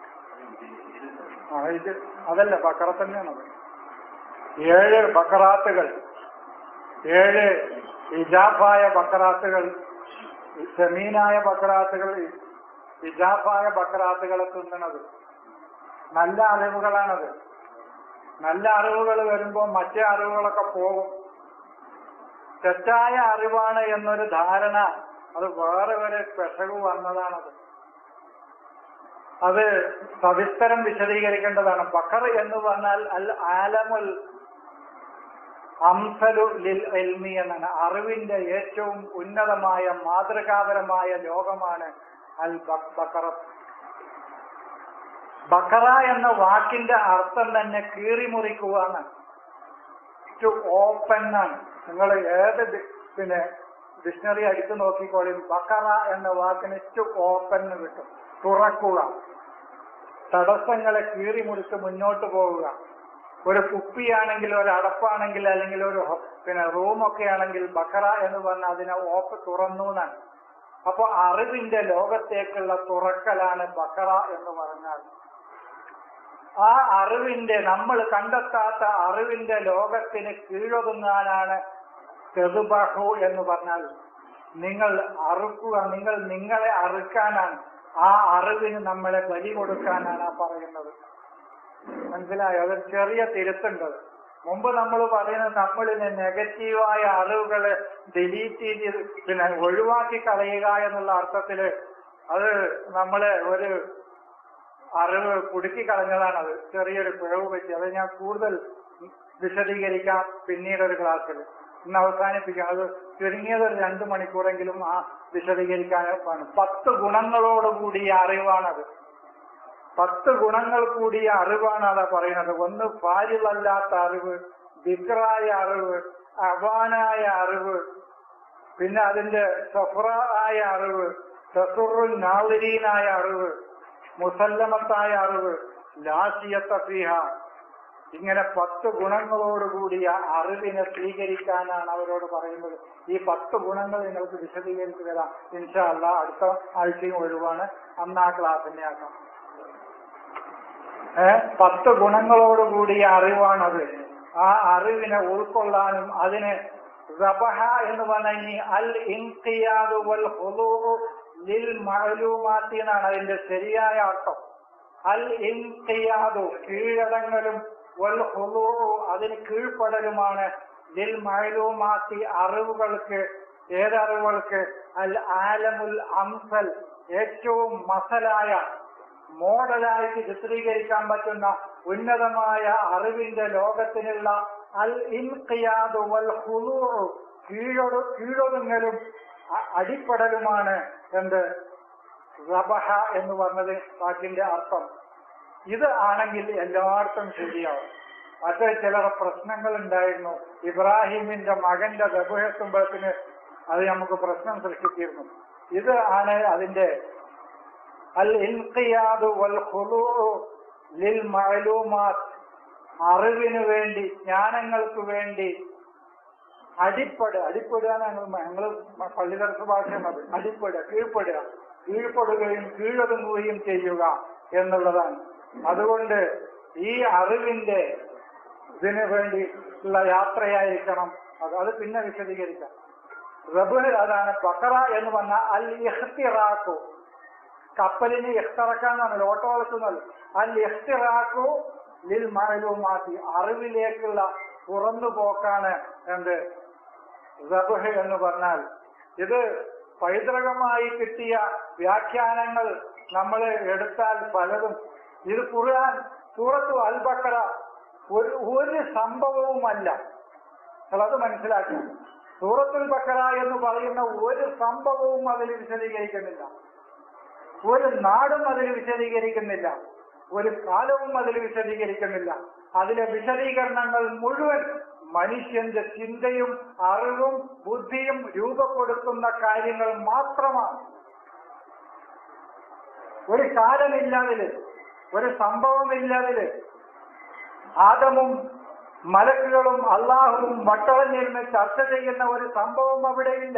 ആ ഇത് അതല്ല ബക്കറ തന്നെയാണത് ഏഴ് ബക്കറാത്തുകൾ ഏഴ് ഇജാഫായ ബക്കറാത്തുകൾ സെമീനായ ബക്കറാത്തുകൾ ഇജാഫായ ബക്കറാത്തുകളെ തിന്നണത് നല്ല അറിവുകളാണത് നല്ല അറിവുകൾ വരുമ്പോൾ മറ്റേ അറിവുകളൊക്കെ പോകും തെറ്റായ അറിവാണ് എന്നൊരു ധാരണ അത് വേറെ ഒരു പെശകു വന്നതാണത് അത് സവിസ്തരം വിശദീകരിക്കേണ്ടതാണ് ബക്കർ എന്ന് പറഞ്ഞാൽ അൽ ആലമുൽ അംസലു ലിൽ എൽമി എന്നാണ് അറിവിന്റെ ഏറ്റവും ഉന്നതമായ മാതൃകാപരമായ ലോകമാണ് അൽ ബ- ബക്കറ ബക്കറ എന്ന വാക്കിന്റെ അർത്ഥം തന്നെ കീറിമുറിക്കുക എന്നാണ് ടു ഓപ്പൺ ആണ് നിങ്ങൾ ഏത് ഡി- പിന്നെ ഡിക്ഷണറി അടിച്ചു നോക്കിക്കോളും ബക്കറ എന്ന വാക്കിന് ടു ഓപ്പൺ എന്ന് കിട്ടും തുറക്കുക തടസ്സങ്ങളെ കീറിമുറിച്ച് മുന്നോട്ട് പോവുക ഒരു കുപ്പിയാണെങ്കിൽ ഒരു അടപ്പാണെങ്കിൽ അല്ലെങ്കിൽ ഒരു ഹൊ- പിന്നെ റൂമൊക്കെ ആണെങ്കിൽ ബക്കറ എന്ന് പറഞ്ഞാൽ അതിനെ ഓപ്പ് തുറന്നു എന്നാണ് അപ്പൊ അറിവിന്റെ ലോകത്തേക്കുള്ള തുറക്കലാണ് ബക്കറ എന്ന് പറഞ്ഞാൽ ആ അറിവിന്റെ നമ്മൾ കണ്ടെത്താത്ത അറിവിന്റെ ലോകത്തിന് കീഴൊതുങ്ങാനാണ് തെതുബഹു എന്ന് പറഞ്ഞാൽ നിങ്ങൾ അറുക്കുക നിങ്ങൾ നിങ്ങളെ അറുക്കാനാണ് ആ അറിവിന് നമ്മളെ ബലി കൊടുക്കാനാണ് ആ പറയുന്നത് മനസ്സിലായോ അത് ചെറിയ തിരുത്തുണ്ട് മുമ്പ് നമ്മൾ പറയുന്നത് നമ്മളിന് നെഗറ്റീവായ അറിവുകളെ ഡിലീറ്റ് ചെയ്ത് പിന്നെ ഒഴിവാക്കി കളയുക എന്നുള്ള അർത്ഥത്തില് അത് നമ്മളെ ഒരു അറിവ് കുടുക്കി കളഞ്ഞതാണത് ചെറിയൊരു പിഴവ് പറ്റി അത് ഞാൻ കൂടുതൽ വിശദീകരിക്കാം പിന്നീട് ഒരു ക്ലാസ്സിൽ ഇന്ന് അവസാനിപ്പിക്കാം അത് ചുരുങ്ങിയത് ഒരു രണ്ട് മണിക്കൂറെങ്കിലും ആ വിശദീകരിക്കാൻ വേണം പത്ത് ഗുണങ്ങളോടുകൂടിയ അറിവാണത് പത്ത് ഗുണങ്ങൾ കൂടിയ അറിവാണ് അതാ പറയുന്നത് ഒന്ന് ഫാരിലല്ലാത്ത അറിവ് ദിക്റായ അറിവ് അവാനായ അറിവ് പിന്നെ അതിന്റെ സഫറായ അറിവ് സസുറുൽ നാളിരീനായ അറിവ് മുസല്ലമത്തായ അറിവ് ലാസിയത്ത ഫിഹ ഇങ്ങനെ പത്ത് ഗുണങ്ങളോടുകൂടിയ അറിവിനെ സ്വീകരിക്കാനാണ് അവരോട് പറയുന്നത് ഈ പത്ത് ഗുണങ്ങൾ നിങ്ങൾക്ക് വിശദീകരിച്ചു തരാം ഇൻഷാ അല്ലാ അടുത്ത ആഴ്ചയും ഒഴിവാണ് അന്ന് ആ ക്ലാസ്സിനെ ആക്കാം ഏ പത്ത് ഗുണങ്ങളോടുകൂടിയ അറിവാണത് ആ അറിവിനെ ഉൾക്കൊള്ളാനും അതിന് റബഹ എന്ന് പറഞ്ഞ അൽ ഇൻഖിയാദു വൽ ഹുദൂഉ ലിൽ മഅലൂമാത്തി എന്നാണ് അതിന്റെ ശരിയായ അർത്ഥം അൽ ഇൻഖിയാദു കീഴടങ്ങലും വൽ ഹുദൂഉ അതിന് കീഴ്പ്പെടലുമാണ് ലിൽ മഅലൂമാത്തി അറിവുകൾക്ക് ഏതറിവുകൾക്ക് അൽ ആലമുൽ അംസൽ ഏറ്റവും മസലായ മോഡലായിട്ട് ചിത്രീകരിക്കാൻ പറ്റുന്ന ഉന്നതമായ അറിവിന്റെ ലോകത്തിനുള്ള അൽ ഇൻഖിയാദു വൽ ഹുദൂഉ കീഴൊടു കീഴൊതുങ്ങലും അ- അടിപ്പെടലുമാണ് എന്ത് റബഹ എന്ന് പറഞ്ഞത് വാക്കിന്റെ അർത്ഥം ഇത് ആണെങ്കിൽ എല്ലായിടത്തും ശരിയാവും മറ്റേ ചില പ്രശ്നങ്ങൾ ഉണ്ടായിരുന്നു ഇബ്രാഹിമിന്റെ മകന്റെ ദബുഹെത്തുമ്പോഴത്തിന് അത് നമുക്ക് പ്രശ്നം സൃഷ്ടിച്ചിരുന്നു ഇത് ആണ് അതിന്റെ അൽ ഇൻഖിയാദു വൽ ഖുദൂഉ ലിൽ മഅലൂമാത്ത് അറിവിന് വേണ്ടി ജ്ഞാനങ്ങൾക്ക് വേണ്ടി അടിപ്പെടുക അടിപ്പെടുക ഞങ്ങൾ ഞങ്ങൾ പള്ളി ദർശ ഭാഷയാണ് അടിപ്പെടുക കീഴ്പ്പെടുക കീഴ്പ്പെടുകയും കീഴൊതുങ്ങുകയും ചെയ്യുക എന്നുള്ളതാണ് അതുകൊണ്ട് ഈ അറിവിന്റെ ഇതിന് വേണ്ടി ഉള്ള യാത്രയായിരിക്കണം അത് അത് പിന്നെ വിശദീകരിക്കാം റബ് അതാണ് ബക്കറ എന്ന് പറഞ്ഞ അൽ ഇഹ്തിറാഖു കപ്പലിന് ഇഖ്തറക്കാന്നാണ് ഓട്ടോ വളർത്തുന്നത് അൽ ഇഖ്തിറാഖു ലിൽ മഅലൂമാത്തി അറിവിലേക്കുള്ള തുറന്നു പോക്കാണ് എന്ത് റബ് എന്ന് പറഞ്ഞാൽ ഇത് പൈതൃകമായി കിട്ടിയ വ്യാഖ്യാനങ്ങൾ നമ്മൾ എടുത്താൽ പലതും ഇത് ഖുർആൻ സൂറത്തു അൽ ബക്കറ ഒരു ഒരു സംഭവവുമല്ല അത് മനസ്സിലാക്കി സൂറത്തുൽ ബക്കറ എന്ന് പറയുന്ന ഒരു സംഭവവും അതിൽ വിശദീകരിക്കുന്നില്ല ഒരു നാടും അതിൽ വിശദീകരിക്കുന്നില്ല ഒരു കാലവും അതിൽ വിശദീകരിക്കുന്നില്ല അതിലെ വിശദീകരണങ്ങൾ മുഴുവൻ മനുഷ്യന്റെ ചിന്തയും അറിവും ബുദ്ധിയും രൂപപ്പെടുത്തുന്ന കാര്യങ്ങൾ മാത്രമാണ് ഒരു കാലമില്ലതില് ഒരു സംഭവമില്ലതില് ആദമും മലക്കുകളും അള്ളാഹുവും വട്ടളഞ്ഞിരുന്ന് ചർച്ച ചെയ്യുന്ന ഒരു സംഭവം അവിടെയില്ല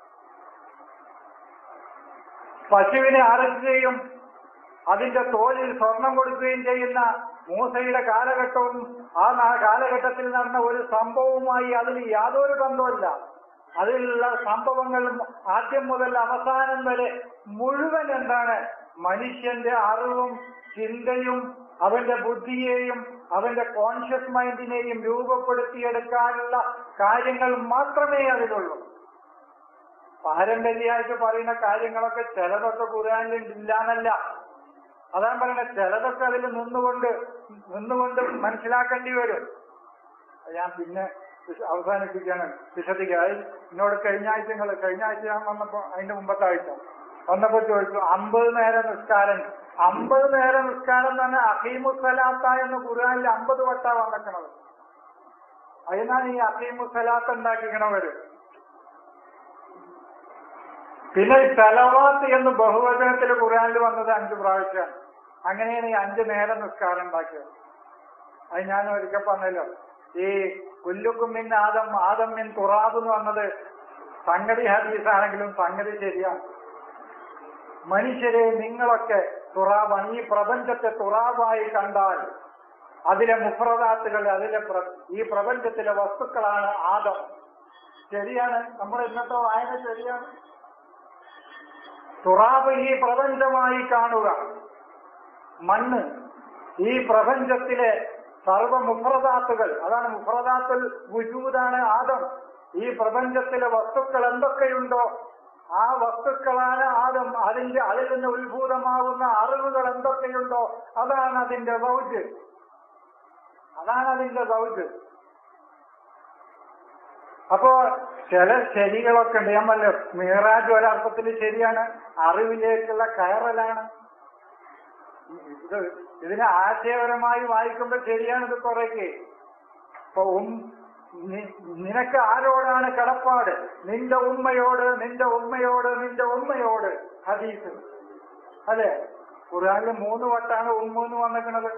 പശുവിനെ അറക്കുകയും അതിന്റെ തോലിൽ സ്വർണം കൊടുക്കുകയും ചെയ്യുന്ന മൂസയുടെ കാലഘട്ടവും ആ നാ- കാലഘട്ടത്തിൽ നടന്ന ഒരു സംഭവവുമായി അതിന് യാതൊരു ബന്ധവുമില്ല അതിലുള്ള സംഭവങ്ങൾ ആദ്യം മുതൽ അവസാനം വരെ മുഴുവൻ എന്താണ് മനുഷ്യന്റെ അറിവും ചിന്തയും അവന്റെ ബുദ്ധിയെയും അവന്റെ കോൺഷ്യസ് മൈൻഡിനെയും രൂപപ്പെടുത്തിയെടുക്കാനുള്ള കാര്യങ്ങൾ മാത്രമേ അതിലുള്ളൂ പാരമ്പര്യമായിട്ട് പറയുന്ന കാര്യങ്ങളൊക്കെ ചിലതൊക്കെ ഖുർആനിൽ ഇല്ലാന്നല്ല അതാണ് പറയുന്നത് ചിലതൊക്കെ അതിൽ നിന്നുകൊണ്ട് നിന്നുകൊണ്ട് മനസ്സിലാക്കേണ്ടി വരും അത് ഞാൻ പിന്നെ വിശ- അവസാനിപ്പിക്കാണ് വിശദിക്കായി എന്നോട് കഴിഞ്ഞ ആഴ്ച നിങ്ങൾ കഴിഞ്ഞ ആഴ്ച ഞാൻ വന്നപ്പോ അതിന്റെ മുമ്പത്തെ ആഴ്ച വന്നപ്പോ ചോദിച്ചു അമ്പത് നേരം നിസ്കാരം അമ്പത് നേരം നിസ്കാരം തന്നെ അഹീമുസലാത്ത എന്ന് ഖുർആനിൽ അമ്പത് വട്ടാ വന്നിക്കണത് അതിനാണ് ഈ അഹീമുസലാത്ത് ഉണ്ടാക്കിക്കണവര് പിന്നെ ഈ സലവാത്ത് എന്ന് ബഹുവചനത്തിൽ ഖുർആനിൽ വന്നത് അഞ്ച് പ്രാവശ്യമാണ് അങ്ങനെയാണ് ഈ അഞ്ച് നേരം നിസ്കാരം ഉണ്ടാക്കിയത് അത് ഞാൻ ഒരിക്കൽ പറഞ്ഞല്ലോ ഈ കുല്ലുക്കും മിൻ ആദം ആദം മിൻ തുറാബ് എന്ന് പറഞ്ഞത് സംഗതി ഹദീസാണെങ്കിലും സംഗതി ശരിയാണ് മനുഷ്യരെ നിങ്ങളൊക്കെ തുറാബാണ് ഈ പ്രപഞ്ചത്തെ തുറാബായി കണ്ടാൽ അതിലെ മുഫ്രദാത്തുകൾ അതിലെ പ്ര- ഈ പ്രപഞ്ചത്തിലെ വസ്തുക്കളാണ് ആദം ശരിയാണ് നമ്മുടെ ഇന്നത്തെ വായന ശരിയാണ് തുറാബ് ഈ പ്രപഞ്ചമായി കാണുക മണ്ണ് ഈ പ്രപഞ്ചത്തിലെ സർവ മുഫ്രദാത്തുകൾ അതാണ് മുഫ്രദാത്തുൽ വുജൂദാണ് ആദം ഈ പ്രപഞ്ചത്തിലെ വസ്തുക്കൾ എന്തൊക്കെയുണ്ടോ ആ വസ്തുക്കളാണ് ആദം അതിന്റെ അതിൽ നിന്ന് ഉത്ഭൂതമാവുന്ന അറിവുകൾ എന്തൊക്കെയുണ്ടോ അതാണ് അതിന്റെ ദൗജ് അതാണ് അതിന്റെ ദൗജ് അപ്പോ ചില ശരികളൊക്കെ ഉണ്ട് ഞാൻ പറഞ്ഞ മീറാജ് ഒരർത്ഥത്തിൽ ശരിയാണ് അറിവിലേക്കുള്ള കയറലാണ് ഇത് ഇതിനെ ആശയപരമായി വായിക്കുമ്പോൾ ശരിയാണ് ഇത് കുറേക്ക് ഇപ്പൊ ഉം നി- നിനക്ക് ആരോടാണ് കടപ്പാട് നിന്റെ ഉമ്മയോട് നിന്റെ ഉമ്മയോട് നിന്റെ ഉമ്മയോട് ഹദീസ് അല്ലെ ഖുറാനിൽ മൂന്ന് വട്ടാണ് ഉമ്മ എന്ന് വന്നിരിക്കുന്നത്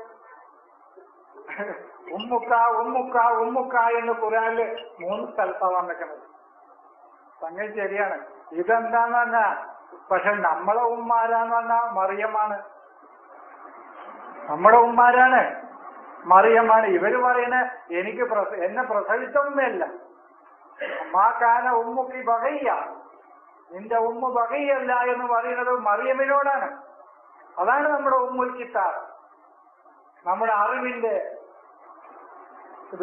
ഉമ്മുക്ക ഉമ്മുക്ക ഉമ്മുക്ക എന്ന് ഖുറാനില് മൂന്ന് സ്ഥലത്താണ് വന്നിരിക്കുന്നത് സംഗതി ശരിയാണ് ഇതെന്താന്ന് പറഞ്ഞാ പക്ഷെ നമ്മളെ ഉമ്മാരാന്ന് പറഞ്ഞാ മറിയമാണ് നമ്മുടെ ഉമ്മാരാണ് മറിയമാണ് ഇവര് പറയുന്ന എനിക്ക് പ്രസ എന്നെ പ്രസവിച്ച ഉമ്മയല്ല മാ കാന ഉമ്മുക്കി ബകയ്യ നിന്റെ ഉമ്മ ബകയ്യല്ല എന്ന് പറയുന്നത് മറിയമിനോടാണ് അതാണ് നമ്മുടെ ഉമ്മുൽ കിത്താബ് നമ്മുടെ അറിവിന്റെ ഇത്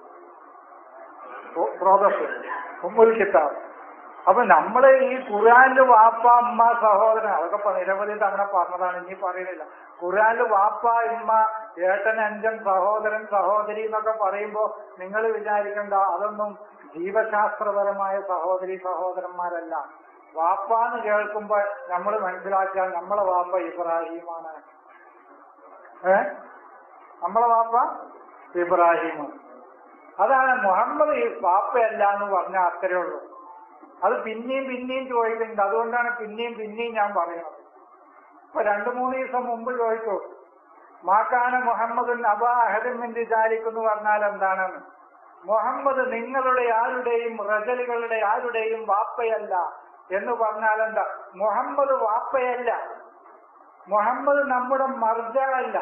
പ്രോദസ് ഉമ്മുൽ കിത്താബ് അപ്പൊ നമ്മള് ഈ ഖുറാനില് വാപ്പ അമ്മ സഹോദരൻ അതൊക്കെ പ- നിരവധി തവണ പറഞ്ഞതാണ് ഇനി പറയുന്നില്ല ഖുറാനില് വാപ്പ ഇമ്മ ഏട്ടൻ അഞ്ചൻ സഹോദരൻ സഹോദരി എന്നൊക്കെ പറയുമ്പോ നിങ്ങൾ വിചാരിക്കണ്ട അതൊന്നും ജീവശാസ്ത്രപരമായ സഹോദരി സഹോദരന്മാരല്ല വാപ്പ എന്ന് കേൾക്കുമ്പോ നമ്മൾ മനസ്സിലാക്കിയാൽ നമ്മളെ വാപ്പ ഇബ്രാഹിമാണ് ഏ നമ്മളെ വാപ്പ ഇബ്രാഹിമാണ് അതാണ് മുഹമ്മദ് ഈ വാപ്പയല്ല എന്ന് പറഞ്ഞാൽ അത്രേ ഉള്ളൂ അത് പിന്നെയും പിന്നെയും ചോദിക്കുന്നുണ്ട് അതുകൊണ്ടാണ് പിന്നെയും പിന്നെയും ഞാൻ പറയുന്നത് ഇപ്പൊ രണ്ടു മൂന്ന് ദിവസം മുമ്പ് ചോദിച്ചു മാക്കാന മുഹമ്മദ് അബാ അഹദമിൻ വിചാരിക്കുന്നു പറഞ്ഞാൽ എന്താണെന്ന് മുഹമ്മദ് നിങ്ങളുടെ ആരുടെയും റജലുകളുടെ ആരുടെയും വാപ്പയല്ല എന്ന് പറഞ്ഞാൽ എന്താ മുഹമ്മദ് വാപ്പയല്ല മുഹമ്മദ് നമ്മുടെ മർജ അല്ല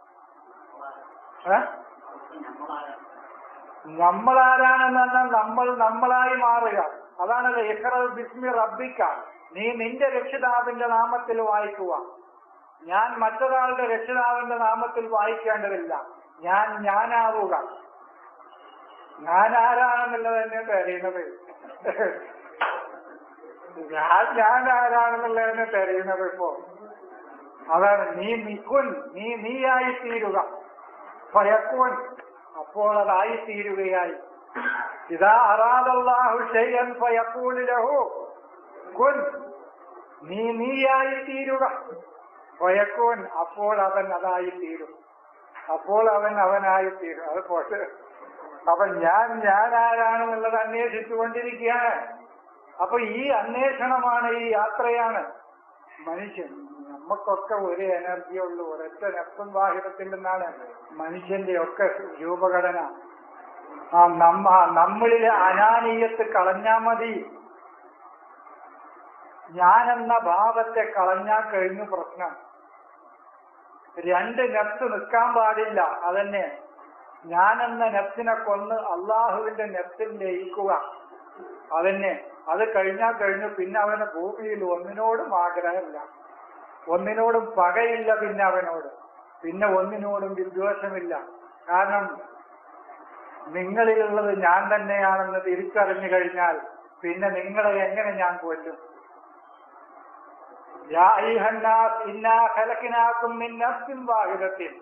ഏ? നമ്മളാരാണെന്ന് പറഞ്ഞാൽ നമ്മൾ നമ്മളായി മാറുക അതാണല്ലോ ഇഖ്റ ബിസ്മി റബ്ബിക്ക നീ നിന്റെ രക്ഷിതാവിന്റെ നാമത്തിൽ വായിക്കുക ഞാൻ മറ്റൊരാളുടെ രക്ഷിതാവിന്റെ നാമത്തിൽ വായിക്കേണ്ടതില്ല ഞാൻ ഞാനാവുക ഞാൻ ആരാണെന്നുള്ളത് തന്നെ തെരയുന്നത് ഞാൻ ഞാൻ ആരാണെന്നുള്ളതിനെ തെരയുന്നത് ഇപ്പോ അതാണ് നീ നിക്കുൻ നീ നീയായി തീരുക ഫയക്കുൻ അപ്പോൾ അതായി തീരുകയായി ഇതാ അറാദല്ലാഹു ഷൈഅൻ ഫയഖൂലു ലഹു കുൻ നീ നീയായി തീരുക ഫയക്കുൻ അപ്പോൾ അവൻ അതായി തീരും അപ്പോൾ അവൻ അവനായി തീരും അത് പോട്ട് അപ്പൊ ഞാൻ ഞാൻ ആരാണെന്നുള്ളത് അന്വേഷിച്ചുകൊണ്ടിരിക്കുകയാണ് അപ്പൊ ഈ അന്വേഷണമാണ് ഈ യാത്രയാണ് മനുഷ്യൻ നമുക്കൊക്കെ ഒരു എനർജി ഉള്ളൂ ഒരൊറ്റ നഫ്സും വാഹിതത്തിൽ നിന്നാണ് മനുഷ്യന്റെ ഒക്കെ രൂപഘടന ആ നമ്മ നമ്മളിലെ അനാനീയത്ത് കളഞ്ഞാ മതി ഞാനെന്ന ഭാവത്തെ കളഞ്ഞാൽ കഴിഞ്ഞു പ്രശ്നം രണ്ട് നെഫ്സ് നിൽക്കാൻ പാടില്ല അതന്നെ ഞാനെന്ന നെഫ്സിനെ കൊന്ന് അള്ളാഹുവിന്റെ നെഫ്സിൽ ലയിക്കുക അതന്നെ അത് കഴിഞ്ഞാൽ കഴിഞ്ഞു പിന്നെ അവന് ഭൂമിയിൽ ഒന്നിനോടും ആഗ്രഹമില്ല ഒന്നിനോടും പകയില്ല പിന്നെ അവനോട് പിന്നെ ഒന്നിനോടും വിദ്വേഷമില്ല കാരണം നിങ്ങളിലുള്ളത് ഞാൻ തന്നെയാണെന്ന് തിരിച്ചറിഞ്ഞു കഴിഞ്ഞാൽ പിന്നെ നിങ്ങളെ എങ്ങനെ ഞാൻ കൊല്ലും യാ അയ്യുഹന്നാസ് ഇന്നാ ഖലഖനാകും മിൻ നഫ്സിൻ വാഹിദത്തിൻ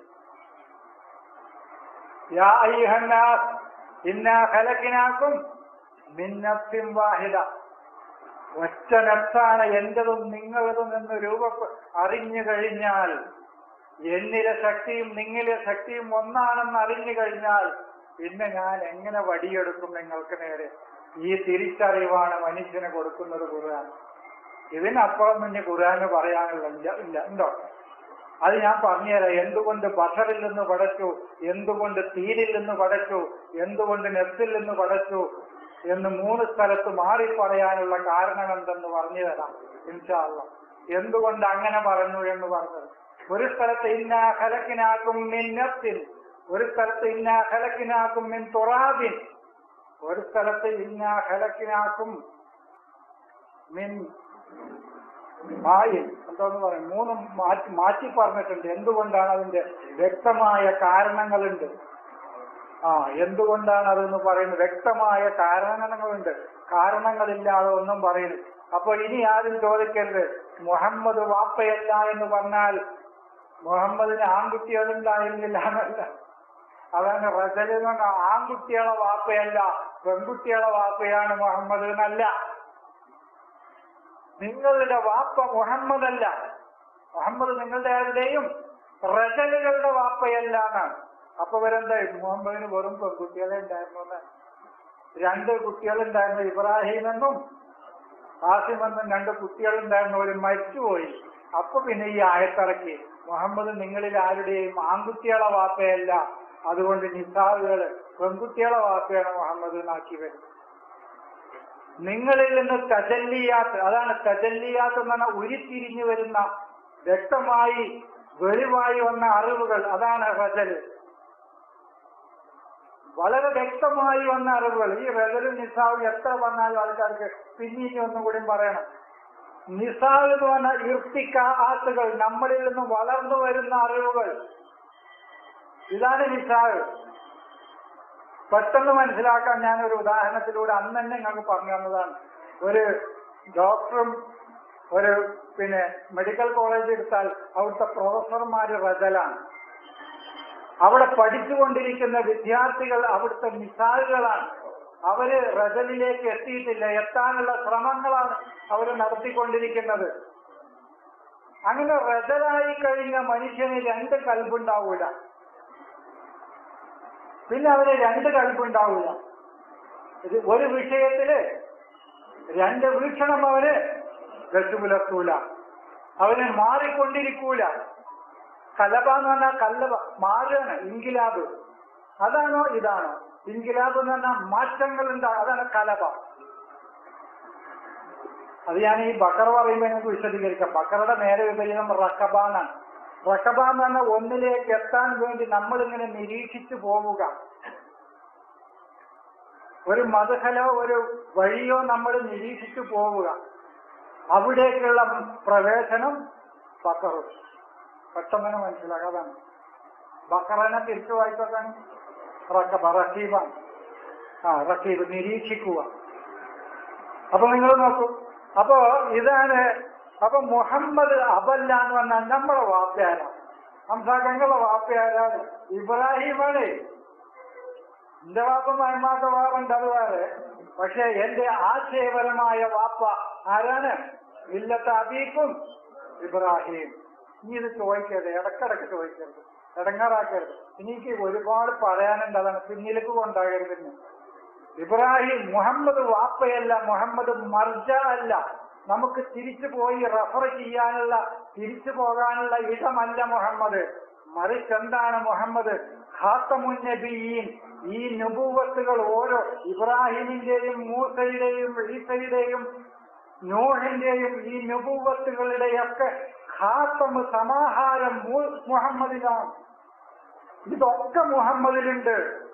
യാ അയ്യുഹന്നാസ് ഇന്നാ ഖലഖനാകും മിൻ നഫ്സിൻ വാഹിദ ഒറ്റ നഫ്സാണ് എന്റതും നിങ്ങളതും എന്ന് രൂപ അറിഞ്ഞു കഴിഞ്ഞാൽ എന്നിലെ ശക്തിയും നിങ്ങളിലെ ശക്തിയും ഒന്നാണെന്ന് അറിഞ്ഞു കഴിഞ്ഞാൽ പിന്നെ ഞാൻ എങ്ങനെ വടിയെടുക്കും നിങ്ങൾക്ക് നേരെ ഈ തിരിച്ചറിവാണ് മനുഷ്യന് കൊടുക്കുന്നത് ഖുർആൻ ഇതിനപ്പുറം പിന്നെ ഖുർആന് പറയാനുള്ള ഇല്ല ഇല്ല ഉണ്ടോ അത് ഞാൻ പറഞ്ഞുതരാം എന്തുകൊണ്ട് ബഷറിൽ നിന്ന് പടച്ചു എന്തുകൊണ്ട് തീരിൽ നിന്ന് പടച്ചു എന്തുകൊണ്ട് നെസ്സിൽ നിന്ന് പടച്ചു എന്ന് മൂന്ന് സ്ഥലത്ത് മാറി പറയാനുള്ള കാരണം എന്തെന്ന് പറഞ്ഞു തരാം ഇൻഷാല്ല എന്തുകൊണ്ട് അങ്ങനെ പറഞ്ഞു എന്ന് പറഞ്ഞത് ഒരു സ്ഥലത്ത് ഇന്ന ഹലക്കിനാക്കും മിൻ നഫ്സിൻ ഒരു സ്ഥലത്ത് ഇന്ന ഹലക്കിനാക്കും മിൻ തുറാബിൻ ഒരു സ്ഥലത്ത് ഇന്ന ഹലക്കിനാക്കും മിൻ മായും എന്തോന്ന് പറയും മൂന്നും മാറ്റി മാറ്റി പറഞ്ഞിട്ടുണ്ട് എന്തുകൊണ്ടാണ് അതിന്റെ വ്യക്തമായ കാരണങ്ങളുണ്ട് ആ എന്തുകൊണ്ടാണ് അതെന്ന് പറയുന്നത് വ്യക്തമായ കാരണങ്ങളുണ്ട് കാരണങ്ങളില്ലാതെ ഒന്നും പറയുന്നു അപ്പൊ ഇനി ആരും ചോദിക്കരുത് മുഹമ്മദ് വാപ്പയല്ല എന്ന് പറഞ്ഞാൽ മുഹമ്മദിന് ആൺകുട്ടികളുണ്ടായിരുന്നില്ല എന്നല്ല അതാണ് റസൽ എന്ന് പറഞ്ഞാൽ ആൺകുട്ടികളെ വാപ്പയല്ല പെൺകുട്ടികളെ വാപ്പയാണ് മുഹമ്മദ് എന്നല്ല നിങ്ങളുടെ വാപ്പ മുഹമ്മദ് അല്ല മുഹമ്മദ് നിങ്ങളുടെ ആരുടെയും റജലുകളുടെ വാപ്പയല്ല എന്നാണ് അപ്പൊ ഇവരെന്തായി മുഹമ്മദിന് വെറും പെൺകുട്ടികളെ ഉണ്ടായിരുന്നു എന്ന് രണ്ട് കുട്ടികളുണ്ടായിരുന്നു ഇബ്രാഹിം എന്നും ഹാസിം എന്നും രണ്ട് കുട്ടികളുണ്ടായിരുന്നു ഒരു മരിച്ചുപോയി അപ്പൊ പിന്നെ ഈ ആയത്തിറക്കി മുഹമ്മദ് നിങ്ങളിൽ ആരുടെയും ആൺകുട്ടികളെ വാപ്പയല്ല അതുകൊണ്ട് നിസാവുകള് പെൺകുട്ടികളെ വാപ്പയാണ് മുഹമ്മദ് എന്നാക്കി വരുന്നത് നിങ്ങളിൽ നിന്ന് തജല്ലിയാത്ത് അതാണ് തജല്ലിയാത്ത് എന്ന് പറഞ്ഞാൽ ഉരുത്തിരിഞ്ഞു വരുന്ന വ്യക്തമായി വെളിവായി വന്ന അറിവുകൾ അതാണ് റജല് വളരെ വ്യക്തമായി വന്ന അറിവുകൾ ഈ റജലും നിസാവും എത്ര വന്നാലും ആൾക്കാർക്ക് പിന്നീട് ഒന്നും കൂടി പറയണം നിസാവ് എന്ന് പറഞ്ഞ ഇർത്തിക്ക ആത്തുകൾ നമ്മളിൽ നിന്ന് വളർന്നു വരുന്ന അറിവുകൾ ഇതാണ് നിസാവ് പെട്ടെന്ന് മനസ്സിലാക്കാൻ ഞാൻ ഒരു ഉദാഹരണത്തിലൂടെ അന്ന് തന്നെ ഞങ്ങൾക്ക് പറഞ്ഞു തന്നതാണ് ഒരു ഡോക്ടറും ഒരു പിന്നെ മെഡിക്കൽ കോളേജ് എടുത്താൽ അവിടുത്തെ പ്രൊഫസർമാര് റജലാണ് അവിടെ പഠിച്ചുകൊണ്ടിരിക്കുന്ന വിദ്യാർത്ഥികൾ അവിടുത്തെ മിസാലുകളാണ് അവര് റജലിലേക്ക് എത്തിയിട്ടില്ല എത്താനുള്ള ശ്രമങ്ങളാണ് അവർ നടത്തിക്കൊണ്ടിരിക്കുന്നത് അങ്ങനെ റജലായി കഴിഞ്ഞ മനുഷ്യന് രണ്ട് കൽബുണ്ടാവൂല പിന്നെ അവന് രണ്ട് കൽപ്പുണ്ടാവില്ല ഇത് ഒരു വിഷയത്തില് രണ്ട് വീക്ഷണം അവന് വെച്ചുപുലർത്തൂല അവന് മാറിക്കൊണ്ടിരിക്കൂല കലബ എന്ന് പറഞ്ഞാൽ കല്ലബ മാറുകയാണ് ഇൻകിലാബ് അതാണോ ഇതാണോ ഇൻകിലാബ് എന്ന് പറഞ്ഞാൽ മാറ്റങ്ങൾ ഉണ്ടാകും അതാണ് കലബ അത് ഞാൻ ഈ ബക്കറ പറയുമ്പോൾ നിങ്ങൾക്ക് വിശദീകരിക്കാം ബക്കറുടെ നേരെ വിപരീതം റക്കബാനാണ് റക്കബ എന്ന് പറഞ്ഞാൽ ഒന്നിലേക്ക് എത്താൻ വേണ്ടി നമ്മളിങ്ങനെ നിരീക്ഷിച്ചു പോവുക ഒരു മതഹലോ ഒരു വഴിയോ നമ്മൾ നിരീക്ഷിച്ചു പോവുക അവിടേക്കുള്ള പ്രവേശനം ബക്കറും പെട്ടെന്ന് മനസ്സിലാകാതാണ് ബക്കറനെ തിരിച്ചു വായിക്കാൻ റക്കബ റക്കീബാണ് ആ റക്കീബ് നിരീക്ഷിക്കുക അപ്പൊ നിങ്ങൾ നോക്കൂ അപ്പോ ഇതാണ് അപ്പൊ മുഹമ്മദ് അബല്ല എന്ന് പറഞ്ഞാൽ നമ്മളെ വാപ്പയാരാ ഹംസാക്കങ്ങളെ വാപ്പയാരാണ് ഇബ്രാഹിമാണ് എന്റെ വാപ്പ മഹമാക്ക വേറുണ്ട് അത് വേറെ പക്ഷെ എന്റെ ആശയപരമായ വാപ്പ ആരാണ് ഇല്ലത്തെ അബീക്കും ഇബ്രാഹിം നീ ഇത് ചോദിക്കരുത് ഇടക്കിടക്ക് ചോദിക്കരുത് ഇടങ്ങാറാക്കരുത് എനിക്ക് ഒരുപാട് പറയാനുണ്ട് അതാണ് പിന്നിലേക്ക് കൊണ്ടാകരുത് ഇന്ന്. ഇബ്രാഹിം മുഹമ്മദ് വാപ്പയല്ല മുഹമ്മദ് മർജ അല്ല നമുക്ക് തിരിച്ചു പോയി റഫർ ചെയ്യാനുള്ള തിരിച്ചു പോകാനുള്ള ഇടമല്ല മുഹമ്മദ് മറിച്ച് എന്താണ് മുഹമ്മദ് ഖാത്തമുന്നബിയീൻ ഈ നുപൂവത്തുകൾ ഓരോ ഇബ്രാഹിമിന്റെയും മൂസയുടെയും ഈസയുടെയും നൂഹിന്റെയും ഈ നുപൂവത്തുകളുടെയൊക്കെ ഖാത്തമ് സമാഹാരം മു- മുഹമ്മദിലാണ് ഇതൊക്കെ മുഹമ്മദിലുണ്ട്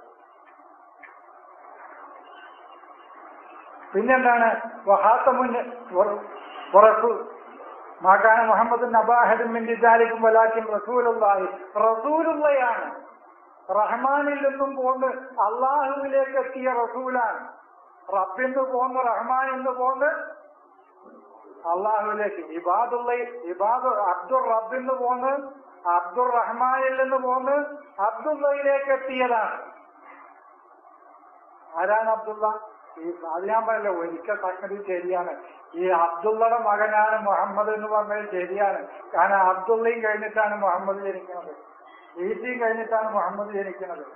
പിന്നെന്താണ് വഹാത്തമുന്ന് പുറത്തു മാക്കാന മുഹമ്മദ് നബാഹദും മിന്ദിദാലിക്കും വലാക്കും റസൂലുള്ളാഹി റസൂലുള്ളയാണ് റഹ്മാനിൽ നിന്നും പോന്ന് അള്ളാഹുവിലേക്ക് എത്തിയ റസൂലാണ് റബ്ബിന്ന് പോന്ന് റഹ്മാൻ എന്ന് പോന്ന് അള്ളാഹുവിലേക്ക് ഇബാദുള്ള ഇബാദ് അബ്ദുർ റബ്ബിന്ന് പോന്ന് അബ്ദുർ റഹ്മാനിൽ നിന്ന് പോന്ന് അബ്ദുള്ളയിലേക്ക് എത്തിയതാണ് ആരാണ് അബ്ദുള്ള ഈ അത് ഞാൻ പറയല്ലോ ഒരിക്കൽ സംഗതി ശരിയാണ് ഈ അബ്ദുള്ളയുടെ മകനാണ് മുഹമ്മദ് എന്ന് പറഞ്ഞത് ശരിയാണ് കാരണം അബ്ദുള്ളയും കഴിഞ്ഞിട്ടാണ് മുഹമ്മദ് ജനിക്കുന്നത് ഈസിയും കഴിഞ്ഞിട്ടാണ് മുഹമ്മദ് ജനിക്കുന്നത്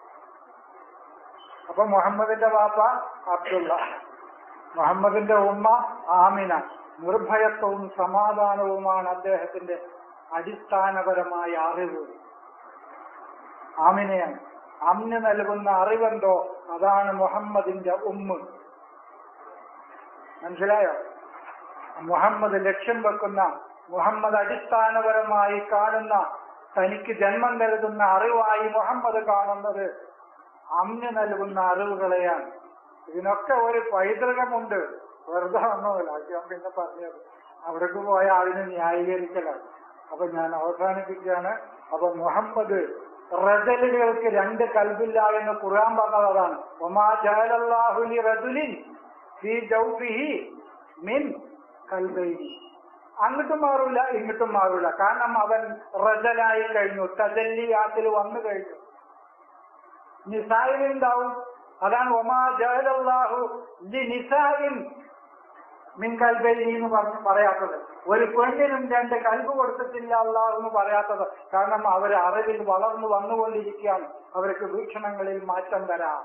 അപ്പൊ മുഹമ്മദിന്റെ വാപ്പ അബ്ദുള്ള മുഹമ്മദിന്റെ ഉമ്മ ആമിന നിർഭയത്വവും സമാധാനവുമാണ് അദ്ദേഹത്തിന്റെ അടിസ്ഥാനപരമായ അറിവ് ആമിനയാണ് അമ്ന് നൽകുന്ന അറിവെന്തോ അതാണ് മുഹമ്മദിന്റെ ഉമ്മ മനസ്സിലായോ മുഹമ്മദ് ലക്ഷ്യം വെക്കുന്ന മുഹമ്മദ് അടിസ്ഥാനപരമായി കാണുന്ന തനിക്ക് ജന്മം നൽകുന്ന അറിവായി മുഹമ്മദ് കാണുന്നത് അമ്ന് നൽകുന്ന അറിവുകളെയാണ് ഇതിനൊക്കെ ഒരു പൈതൃകമുണ്ട് വെറുതെ ഒന്നുമില്ല അത് ഞാൻ പിന്നെ പറഞ്ഞത് അവിടേക്ക് പോയ അതിനെ ന്യായീകരിക്കലാണ് അപ്പൊ ഞാൻ അവസാനിപ്പിക്കുകയാണ് അപ്പൊ മുഹമ്മദ് റജലുകൾക്ക് രണ്ട് കൽബില്ല എന്ന് ഖുർആൻ പറഞ്ഞത് അതാണ് ഒമാ ജഅലല്ലാഹുലി റജുലിൻ ഫീ ജൗഫിഹി മിൻ കൽബൈനി അങ്ങോട്ടും മാറൂല ഇങ്ങോട്ടും മാറൂല കാരണം അവൻ റജലായി കഴിഞ്ഞു തജല്ലിയാത്തിൽ വന്നു കഴിഞ്ഞു നിസായിലുണ്ടാവും അതാണ് ഒമാ ജഹലല്ലാഹു ലി നിസാഇൻ മിൻ കൽബൈനി എന്ന് പറഞ്ഞ് പറയാത്തത് ഒരു പെണ്ണിനും രണ്ട് കൽബ് കൊടുത്തിട്ടില്ല അള്ളാഹു എന്ന് പറയാത്തത് കാരണം അവർ അറിവിൽ വളർന്നു വന്നുകൊണ്ടിരിക്കുകയാണ് അവർക്ക് വീക്ഷണങ്ങളിൽ മാറ്റം വരാം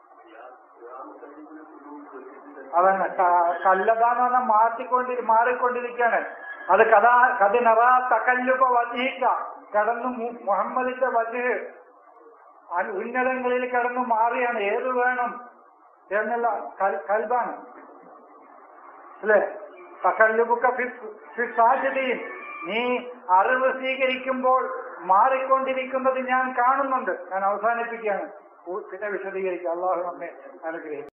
അതന്നെ ക- കല്ലതാന്ന് പറഞ്ഞാൽ മാറ്റിക്കൊണ്ടി മാറിക്കൊണ്ടിരിക്കുകയാണ് അത് കഥാ കഥ തക്കല്ലുപ വജീക്ക കടന്നു മു- മുഹമ്മദിന്റെ വജീഹ് അൽ- ഉന്നതങ്ങളിൽ കടന്നു മാറിയാണ് ഏത് വേണം എന്നുള്ള കൽ- കൽബാണ് അല്ലേ തക്കല്ലുബുക്ക സാധ്യതയും നീ അറിവ് സ്വീകരിക്കുമ്പോൾ മാറിക്കൊണ്ടിരിക്കുന്നത് ഞാൻ കാണുന്നുണ്ട് ഞാൻ അവസാനിപ്പിക്കുകയാണ് പിന്നെ വിശദീകരിക്കാം അള്ളാഹു നമ്മെ അനുഗ്രഹിക്കും